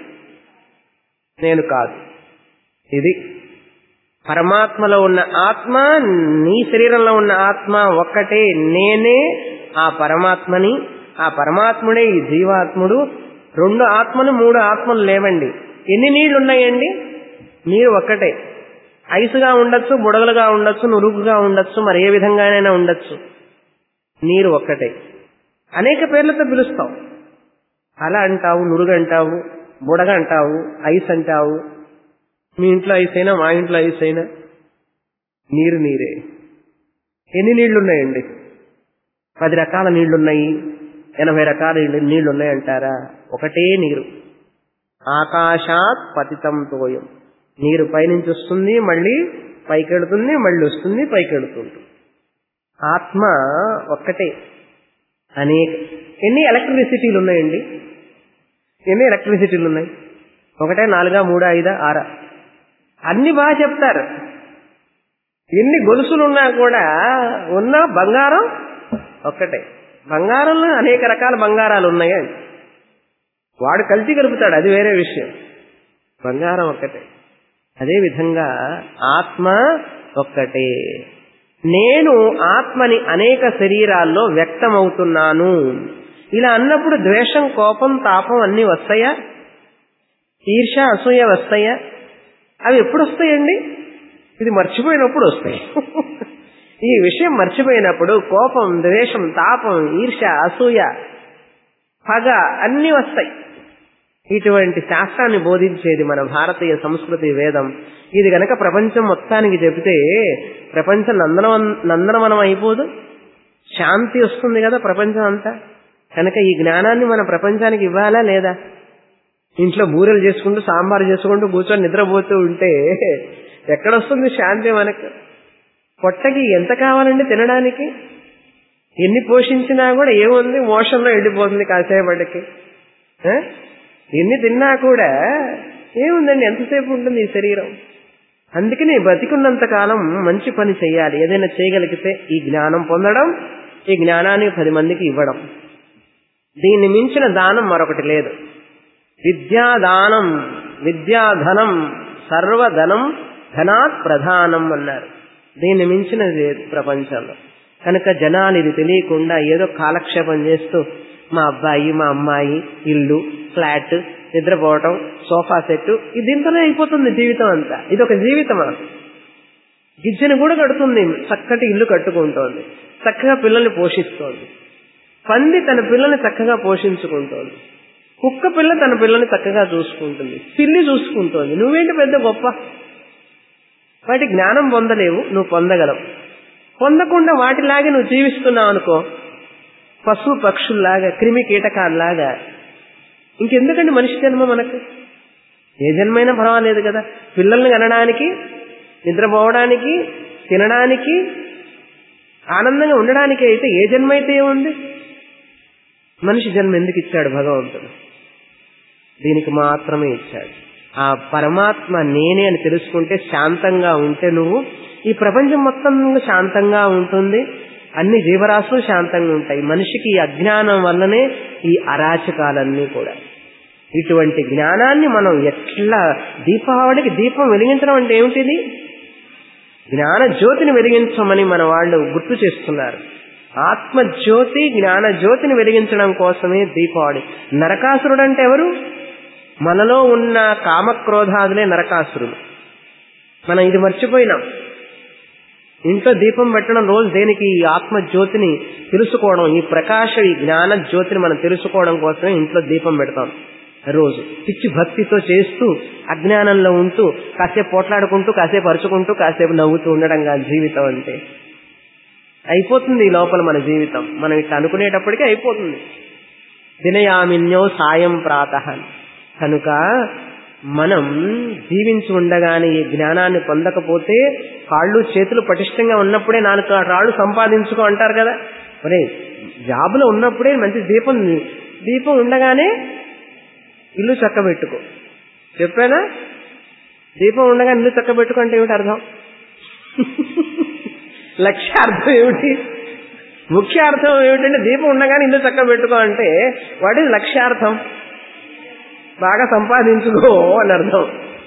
నేను కాదు ఇది పరమాత్మలో ఉన్న ఆత్మ నీ శరీరంలో ఉన్న ఆత్మ ఒక్కటే నేనే ఆ పరమాత్మని ఆ పరమాత్ముడే ఈ జీవాత్ముడు రెండు ఆత్మలు మూడు ఆత్మలు లేవండి ఎన్ని నీళ్లు ఉన్నాయండి నీరు ఒక్కటే ఐసుగా ఉండొచ్చు బుడగలుగా ఉండొచ్చు నురుగుగా ఉండొచ్చు మరి ఏ విధంగానైనా ఉండొచ్చు నీరు ఒక్కటే అనేక పేర్లతో పిలుస్తావు అలా అంటావు నురుగు అంటావు బుడగ అంటావు ఐస్ అంటావు మీ ఇంట్లో ఐస్ అయినా మా ఇంట్లో ఐస్ అయినా నీరు నీరే ఎన్ని నీళ్లున్నాయండి పది రకాల నీళ్లున్నాయి ఎనభై రకాల నీళ్లు ఉన్నాయంటారా ఒకటే నీరు ఆకాశాత్ పతితం తోయం నీరు పైనుంచి వస్తుంది మళ్ళీ పైకెడుతుంది మళ్ళీ వస్తుంది పైకెడుతుంది ఆత్మ ఒక్కటే అనేక ఎన్ని ఎలక్ట్రిసిటీలు ఉన్నాయండి ఎన్ని ఎలక్ట్రిసిటీలు ఉన్నాయి ఒకటే నాలుగా మూడా ఐదా ఆరా అన్ని బాగా చెప్తారు ఎన్ని గొలుసులు ఉన్నా కూడా ఉన్న బంగారం ఒక్కటే బంగారంలో అనేక రకాల బంగారాలు ఉన్నాయండి వాడు కలిసి కలుపుతాడు అది వేరే విషయం బంగారం ఒక్కటే అదే విధంగా ఆత్మ ఒక్కటే నేను ఆత్మని అనేక శరీరాల్లో వ్యక్తమవుతున్నాను ఇలా అన్నప్పుడు ద్వేషం కోపం తాపం అన్ని వస్తాయా ఈర్ష అసూయ వస్తాయా అవి ఎప్పుడు వస్తాయండి ఇది మర్చిపోయినప్పుడు వస్తాయి ఈ విషయం మర్చిపోయినప్పుడు కోపం ద్వేషం తాపం ఈర్ష అసూయ పగ అన్ని వస్తాయి ఇటువంటి శాస్త్రాన్ని బోధించేది మన భారతీయ సంస్కృతి వేదం ఇది గనక ప్రపంచం మొత్తానికి చెబితే ప్రపంచం నందనవన్ నందనవనం అయిపోదు శాంతి వస్తుంది కదా ప్రపంచం అంతా కనుక ఈ జ్ఞానాన్ని మన ప్రపంచానికి ఇవ్వాలా లేదా ఇంట్లో బూరెలు చేసుకుంటూ సాంబార్ చేసుకుంటూ కూర్చొని నిద్రపోతూ ఉంటే ఎక్కడొస్తుంది శాంతి మనకు పొట్టకి ఎంత కావాలండి తినడానికి ఎన్ని పోషించినా కూడా ఏముంది మోషంలో ఎండిపోతుంది కాసేపటికి ఆ? ఎన్ని తిన్నా కూడా ఏముందండి ఎంతసేపు ఉంటుంది ఈ శరీరం అందుకని బతికున్నంత కాలం మంచి పని చేయాలి ఏదైనా చేయగలిగితే ఈ జ్ఞానం పొందడం ఈ జ్ఞానాన్ని పది మందికి ఇవ్వడం దీన్ని మించిన దానం మరొకటి లేదు విద్యాదానం విద్యాధనం సర్వధనం ధనాత్ ప్రధానం అన్నారు దీన్ని మించినది లేదు ప్రపంచంలో కనుక జనాలు ఇది తెలియకుండా ఏదో కాలక్షేపం చేస్తూ మా అబ్బాయి మా అమ్మాయి ఇల్లు ఫ్లాట్ నిద్రపోవటం సోఫా సెట్ ఇది దీంతోనే అయిపోతుంది జీవితం అంతా ఇది ఒక జీవితమా గిజ్జను కూడా కడుతుంది చక్కటి ఇల్లు కట్టుకుంటోంది చక్కగా పిల్లల్ని పోషిస్తోంది పంది తన పిల్లల్ని చక్కగా పోషించుకుంటోంది కుక్క పిల్ల తన పిల్లల్ని చక్కగా చూసుకుంటుంది పిల్లి చూసుకుంటోంది నువ్వేంటి పెద్ద గొప్ప వాటి జ్ఞానం పొందలేవు నువ్వు పొందగలవు పొందకుండా వాటిలాగే నువ్వు జీవిస్తున్నావు అనుకో పశు పక్షుల్లాగా క్రిమి కీటకాల్లాగా ఇంకెందుకండి మనిషి జన్మ మనకు ఏ జన్మైనా పర్వాలేదు కదా పిల్లల్ని కనడానికి నిద్రపోవడానికి తినడానికి ఆనందంగా ఉండడానికి అయితే ఏ జన్మ అయితే ఏముంది మనిషి జన్మ ఎందుకు ఇచ్చాడు భగవంతుడు దీనికి మాత్రమే ఇచ్చాడు ఆ పరమాత్మ నేనే అని తెలుసుకుంటే శాంతంగా ఉంటే నువ్వు ఈ ప్రపంచం మొత్తం శాంతంగా ఉంటుంది అన్ని జీవరాశులు శాంతంగా ఉంటాయి మనిషికి ఈ అజ్ఞానం వల్లనే ఈ అరాచకాలన్నీ కూడా ఇటువంటి జ్ఞానాన్ని మనం ఎట్లా దీపావళికి దీపం వెలిగించడం అంటే ఏమిటిది జ్ఞాన జ్యోతిని వెలిగించమని మన వాళ్ళు గుర్తు చేస్తున్నారు ఆత్మ జ్యోతి జ్ఞాన జ్యోతిని వెలిగించడం కోసమే దీపావళి నరకాసురుడు అంటే ఎవరు మనలో ఉన్న కామక్రోధాదులే నరకాసురుడు మనం ఇది మర్చిపోయినాం ఇంట్లో దీపం పెట్టడం రోజు దేనికి ఈ ఆత్మ జ్యోతిని తెలుసుకోవడం ఈ ప్రకాశ ఈ జ్ఞాన జ్యోతిని మనం తెలుసుకోవడం కోసమే ఇంట్లో దీపం పెడతాం రోజు పిచ్చి భక్తితో చేస్తూ అజ్ఞానంలో ఉంటూ కాసేపు పోట్లాడుకుంటూ కాసేపు అరుచుకుంటూ కాసేపు నవ్వుతూ ఉండడం కాదు జీవితం అంటే అయిపోతుంది ఈ లోపల మన జీవితం మనం ఇట్లా అనుకునేటప్పటికీ అయిపోతుంది దినయామిన్యో సాయం ప్రాత కనుక మనం జీవించి ఉండగానే ఈ జ్ఞానాన్ని పొందకపోతే కాళ్ళు చేతులు పటిష్టంగా ఉన్నప్పుడే నాలుగు రాళ్ళు సంపాదించుకో అంటారు కదా మరి జాబులో ఉన్నప్పుడే మంచి దీపం దీపం ఉండగానే ఇల్లు చక్కబెట్టుకో చెప్పానా దీపం ఉండగా ఇల్లు చక్కబెట్టుకో అంటే ఏమిటి అర్థం లక్ష్యార్థం ఏమిటి ముఖ్య అర్థం ఏమిటంటే దీపం ఉండగానే ఇల్లు చక్కబెట్టుకో అంటే వాటి లక్ష్యార్థం బాగా సంపాదించుకో అని అర్థం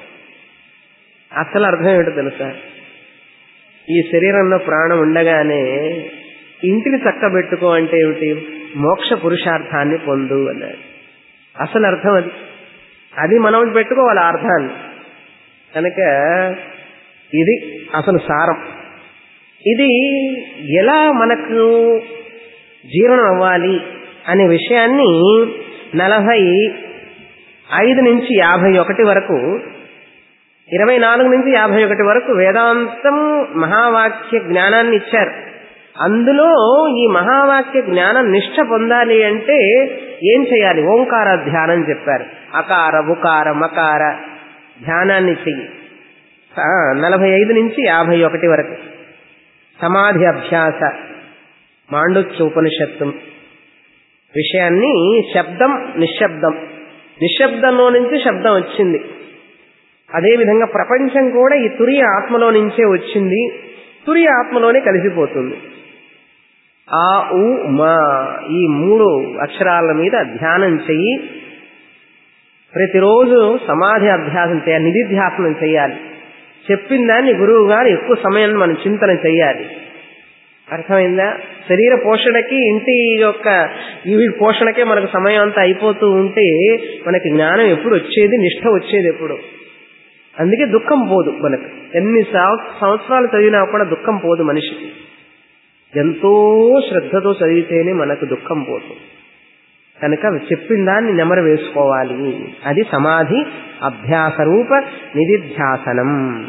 అసలు అర్థం ఏమిటో తెలుసా ఈ శరీరంలో ప్రాణం ఉండగానే ఇంటిని చక్కబెట్టుకో అంటే ఏమిటి మోక్ష పురుషార్థాన్ని పొందు అన్నాడు అసలు అర్థం అది అది మనం పెట్టుకోవాలి ఆ అర్థాన్ని కనుక ఇది అసలు సారం ఇది ఎలా మనకు జీర్ణం అవ్వాలి అనే విషయాన్ని నలభై ఐదు నుంచి యాభై ఒకటి వరకు ఇరవై నాలుగు నుంచి యాభై ఒకటి వరకు వేదాంతం మహావాక్య జ్ఞానాన్ని ఇచ్చారు అందులో ఈ మహావాక్య జ్ఞానం నిష్ట పొందాలి అంటే ఏం చేయాలి ఓంకార ధ్యానం చెప్పారు అకార ఉకార మకార ధ్యానాన్ని చెయ్యి నలభై ఐదు నుంచి యాభై ఒకటి వరకు సమాధి అభ్యాస మాండుక్య ఉపనిషత్తు విషయాన్ని శబ్దం నిశ్శబ్దం నిశ్శబ్దంలో నుంచి శబ్దం వచ్చింది అదేవిధంగా ప్రపంచం కూడా ఈ తురియ ఆత్మలో నుంచే వచ్చింది తురియ ఆత్మలోనే కలిసిపోతుంది ఆ ఉ మా ఈ మూడు అక్షరాల మీద ధ్యానం చెయ్యి ప్రతిరోజు సమాధి అభ్యాసం చేయాలి నిధిధ్యాసనం చేయాలి చెప్పిన దాన్ని గురువు గారు ఎక్కువ సమయం మనం చింతన చెయ్యాలి అర్థమైందా శరీర పోషణకి ఇంటి యొక్క ఈ పోషణకే మనకు సమయం అంతా అయిపోతూ ఉంటే మనకి జ్ఞానం ఎప్పుడు వచ్చేది నిష్ఠ వచ్చేది ఎప్పుడు అందుకే దుఃఖం పోదు మనకు ఎన్ని సంవత్సరాలు చదివినా కూడా దుఃఖం పోదు మనిషికి ఎంతో శ్రద్ధతో చదివితేనే మనకు దుఃఖం పోతుంది కనుక చెప్పిన దాన్ని నెమరు వేసుకోవాలి అది సమాధి అభ్యాస రూప నిధిధ్యాసనం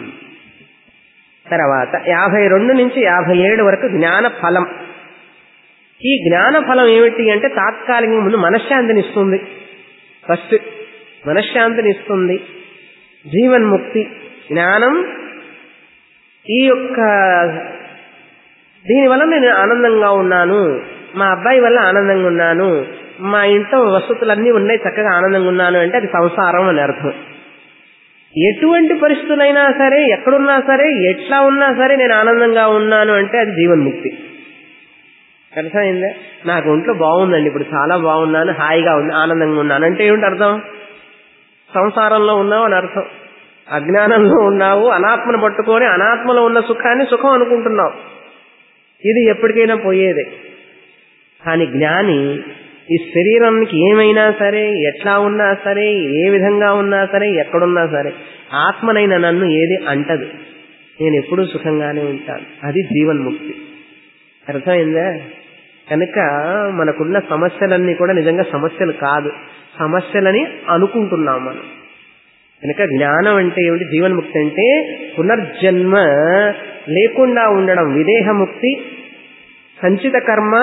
తర్వాత యాభై రెండు నుంచి యాభై ఏడు వరకు జ్ఞాన ఫలం ఈ జ్ఞాన ఫలం ఏమిటి అంటే తాత్కాలికంగా ముందు మనశ్శాంతిని ఇస్తుంది ఫస్ట్ మనశ్శాంతిని ఇస్తుంది జీవన్ముక్తి జ్ఞానం ఈ యొక్క దీనివల్ల నేను ఆనందంగా ఉన్నాను మా అబ్బాయి వల్ల ఆనందంగా ఉన్నాను మా ఇంట్లో వసతులన్నీ ఉన్నాయి చక్కగా ఆనందంగా ఉన్నాను అంటే అది సంసారం అని అర్థం ఎటువంటి పరిస్థితులైనా సరే ఎక్కడున్నా సరే ఎట్లా ఉన్నా సరే నేను ఆనందంగా ఉన్నాను అంటే అది జీవన్ముక్తి అర్థమైందా నాకు ఒంట్లో బాగుందండి ఇప్పుడు చాలా బాగున్నాను హాయిగా ఉంది ఆనందంగా ఉన్నాను అంటే ఏమిటి అర్థం సంసారంలో ఉన్నావు అని అర్థం అజ్ఞానంలో ఉన్నావు అనాత్మను పట్టుకొని అనాత్మలో ఉన్న సుఖాన్ని సుఖం అనుకుంటున్నావు ఇది ఎప్పటికైనా పోయేదే కానీ జ్ఞాని ఈ శరీరానికి ఏమైనా సరే ఎట్లా ఉన్నా సరే ఏ విధంగా ఉన్నా సరే ఎక్కడున్నా సరే ఆత్మనైన నన్ను ఏది అంటదు నేను ఎప్పుడూ సుఖంగానే ఉంటాను అది జీవన్ముక్తి అర్థమైందా కనుక మనకున్న సమస్యలన్నీ కూడా నిజంగా సమస్యలు కాదు సమస్యలని అనుకుంటున్నాం మనం కనుక జ్ఞానం అంటే ఏమిటి జీవన్ముక్తి అంటే పునర్జన్మ లేకుండా ఉండడం విదేహముక్తి సంచిత కర్మ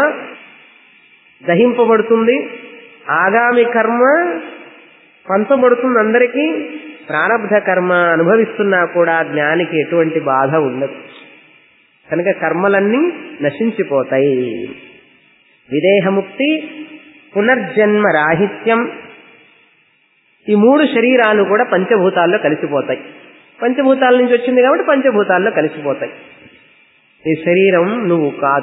దహింపబడుతుంది ఆగామి కర్మ పంచబడుతుంది అందరికీ ప్రారంధ కర్మ అనుభవిస్తున్నా కూడా జ్ఞానికి ఎటువంటి బాధ ఉండదు కనుక కర్మలన్నీ నశించిపోతాయి విదేహముక్తి పునర్జన్మ రాహిత్యం ఈ మూడు శరీరాలు కూడా పంచభూతాల్లో కలిసిపోతాయి పంచభూతాల నుంచి వచ్చింది కాబట్టి పంచభూతాల్లో కలిసిపోతాయి ఈ శరీరం నువ్వు కాదు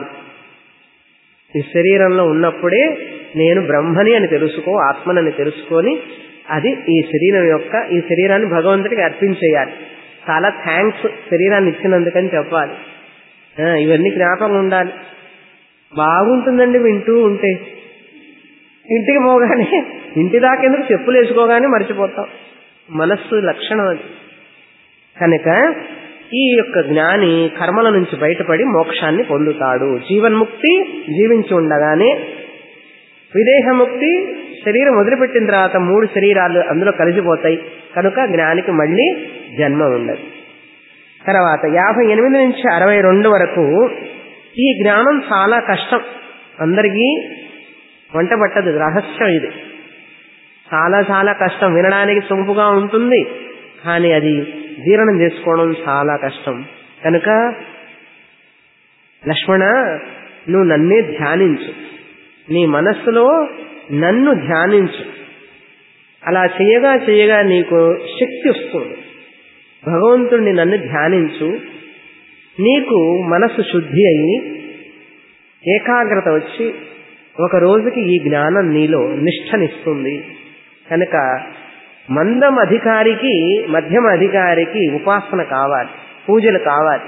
ఈ శరీరంలో ఉన్నప్పుడే నేను బ్రహ్మని అని తెలుసుకో ఆత్మనని తెలుసుకొని అది ఈ శరీరం యొక్క ఈ శరీరాన్ని భగవంతుడికి అర్పించేయాలి చాలా థ్యాంక్స్ శరీరాన్ని ఇచ్చినందుకని చెప్పాలి ఆ, ఇవన్నీ జ్ఞాపకం ఉండాలి బాగుంటుందండి వింటూ ఉంటే ఇంటికి పోగానే ఇంటి దాకెందుకు చెప్పులు వేసుకోగానే మర్చిపోతాం మనస్సు లక్షణం అది కనుక ఈ యొక్క జ్ఞాని కర్మల నుంచి బయటపడి మోక్షాన్ని పొందుతాడు జీవన్ముక్తి జీవించి ఉండగానే విదేహముక్తి శరీరం వదిలిపెట్టిన తర్వాత మూడు శరీరాలు అందులో కలిసిపోతాయి కనుక జ్ఞానికి మళ్ళీ జన్మ ఉండదు తర్వాత యాభై ఎనిమిది నుంచి అరవై రెండు వరకు ఈ జ్ఞానం చాలా కష్టం అందరికీ వంట పట్టదు రహస్యం ఇది చాలా చాలా కష్టం వినడానికి సొంపుగా ఉంటుంది కానీ అది జీర్ణం చేసుకోవడం చాలా కష్టం కనుక లక్ష్మణ నువ్వు నన్నే ధ్యానించు నీ మనస్సులో నన్ను ధ్యానించు అలా చేయగా చేయగా నీకు శక్తి వస్తుంది భగవంతుణ్ణి నన్ను ధ్యానించు నీకు మనస్సు శుద్ధి అయి ఏకాగ్రత వచ్చి ఒక రోజుకి ఈ జ్ఞానం నీలో నిష్ఠనిస్తుంది కనుక మందం అధికారికి మధ్యమ అధికారికి ఉపాసన కావాలి పూజలు కావాలి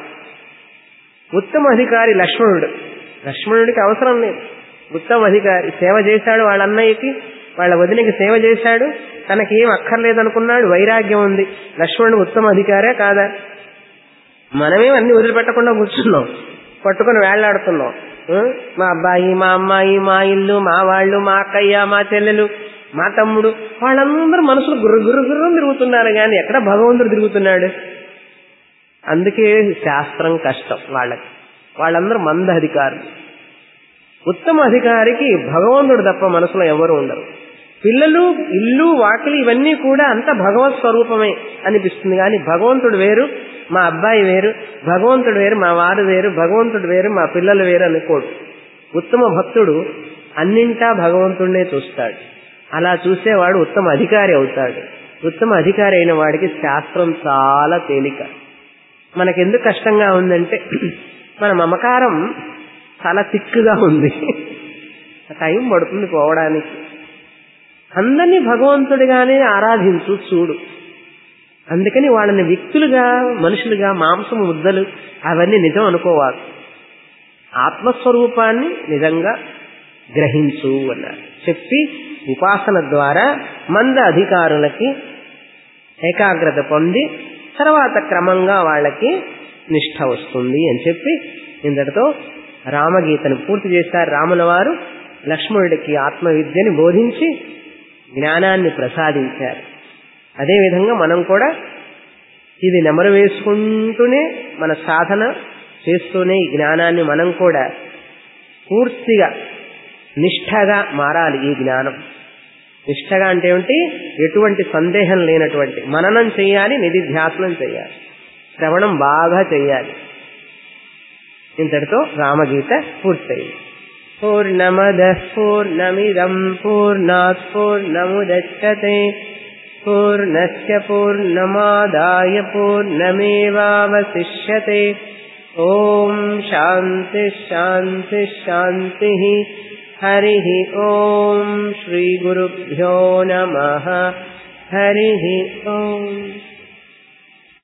ఉత్తమ అధికారి లక్ష్మణుడు లక్ష్మణుడికి అవసరం లేదు ఉత్తమ అధికారి సేవ చేశాడు వాళ్ళ అన్నయ్యకి వాళ్ళ వదినకి సేవ చేశాడు తనకేం అక్కర్లేదనుకున్నాడు వైరాగ్యం ఉంది లక్ష్మణుడు ఉత్తమ అధికారే కాదా మనమేం అన్ని వదిలిపెట్టకుండా కూర్చున్నాం పట్టుకుని వేళ్లాడుతున్నాం ఆ? మా అబ్బాయి మా అమ్మాయి మా ఇల్లు మా వాళ్ళు మా అక్కయ్య మా చెల్లెలు మా తమ్ముడు వాళ్ళందరూ మనసులు గుర్రు గుర్రు గుర్రం తిరుగుతున్నారు కానీ ఎక్కడ భగవంతుడు తిరుగుతున్నాడు అందుకే శాస్త్రం కష్టం వాళ్ళకి వాళ్ళందరూ మంద అధికారులు ఉత్తమ అధికారికి భగవంతుడు తప్ప మనసులో ఎవరు ఉండరు పిల్లలు ఇల్లు వాకిలి ఇవన్నీ కూడా అంత భగవత్ స్వరూపమే అనిపిస్తుంది కానీ భగవంతుడు వేరు మా అబ్బాయి వేరు భగవంతుడు వేరు మా వారు వేరు భగవంతుడు వేరు మా పిల్లలు వేరు అనుకోడు ఉత్తమ భక్తుడు అన్నింటా భగవంతుడినే చూస్తాడు అలా చూసేవాడు ఉత్తమ అధికారి అవుతాడు ఉత్తమ అధికారి అయిన వాడికి శాస్త్రం చాలా తేలిక మనకెందుకు కష్టంగా ఉందంటే మన మమకారం చాలా తిక్కుగా ఉంది టైం పడుతుంది పోవడానికి అందరినీ భగవంతుడిగానే ఆరాధించు చూడు అందుకని వాళ్ళని వ్యక్తులుగా మనుషులుగా మాంసము ముద్దలు అవన్నీ నిజం అనుకోవాలి ఆత్మస్వరూపాన్ని నిజంగా గ్రహించు అన్నారు చెప్పి ఉపాసన ద్వారా మంద అధికారులకి ఏకాగ్రత పొంది తర్వాత క్రమంగా వాళ్ళకి నిష్ఠ వస్తుంది అని చెప్పి ఇంతటితో రామగీతను పూర్తి చేశారు రాముల వారు లక్ష్మణుడికి ఆత్మవిద్యని బోధించి జ్ఞానాన్ని ప్రసాదించారు అదేవిధంగా మనం కూడా ఇది నెమరు వేసుకుంటూనే మన సాధన చేస్తూనే ఈ జ్ఞానాన్ని మనం కూడా పూర్తిగా నిష్ఠగా మారాలి ఈ జ్ఞానం నిష్ఠగా అంటే ఏమిటి ఎటువంటి సందేహం లేనటువంటి మననం చేయాలి నిధిధ్యాసనం చేయాలి శ్రవణం బాగా చేయాలి ఇంతటితో రామగీత పూర్తయింది పూర్ణమద పూర్ణమిదం పూర్ణాత్ పూర్ణముదచ్చతే పూర్ణస్య పూర్ణమాదాయ పూర్ణమేవావశిష్యతే ఓం శాంతి శాంతి శాంతి హరి ఓం శ్రీ గురుభ్యో నమ హరి ఓం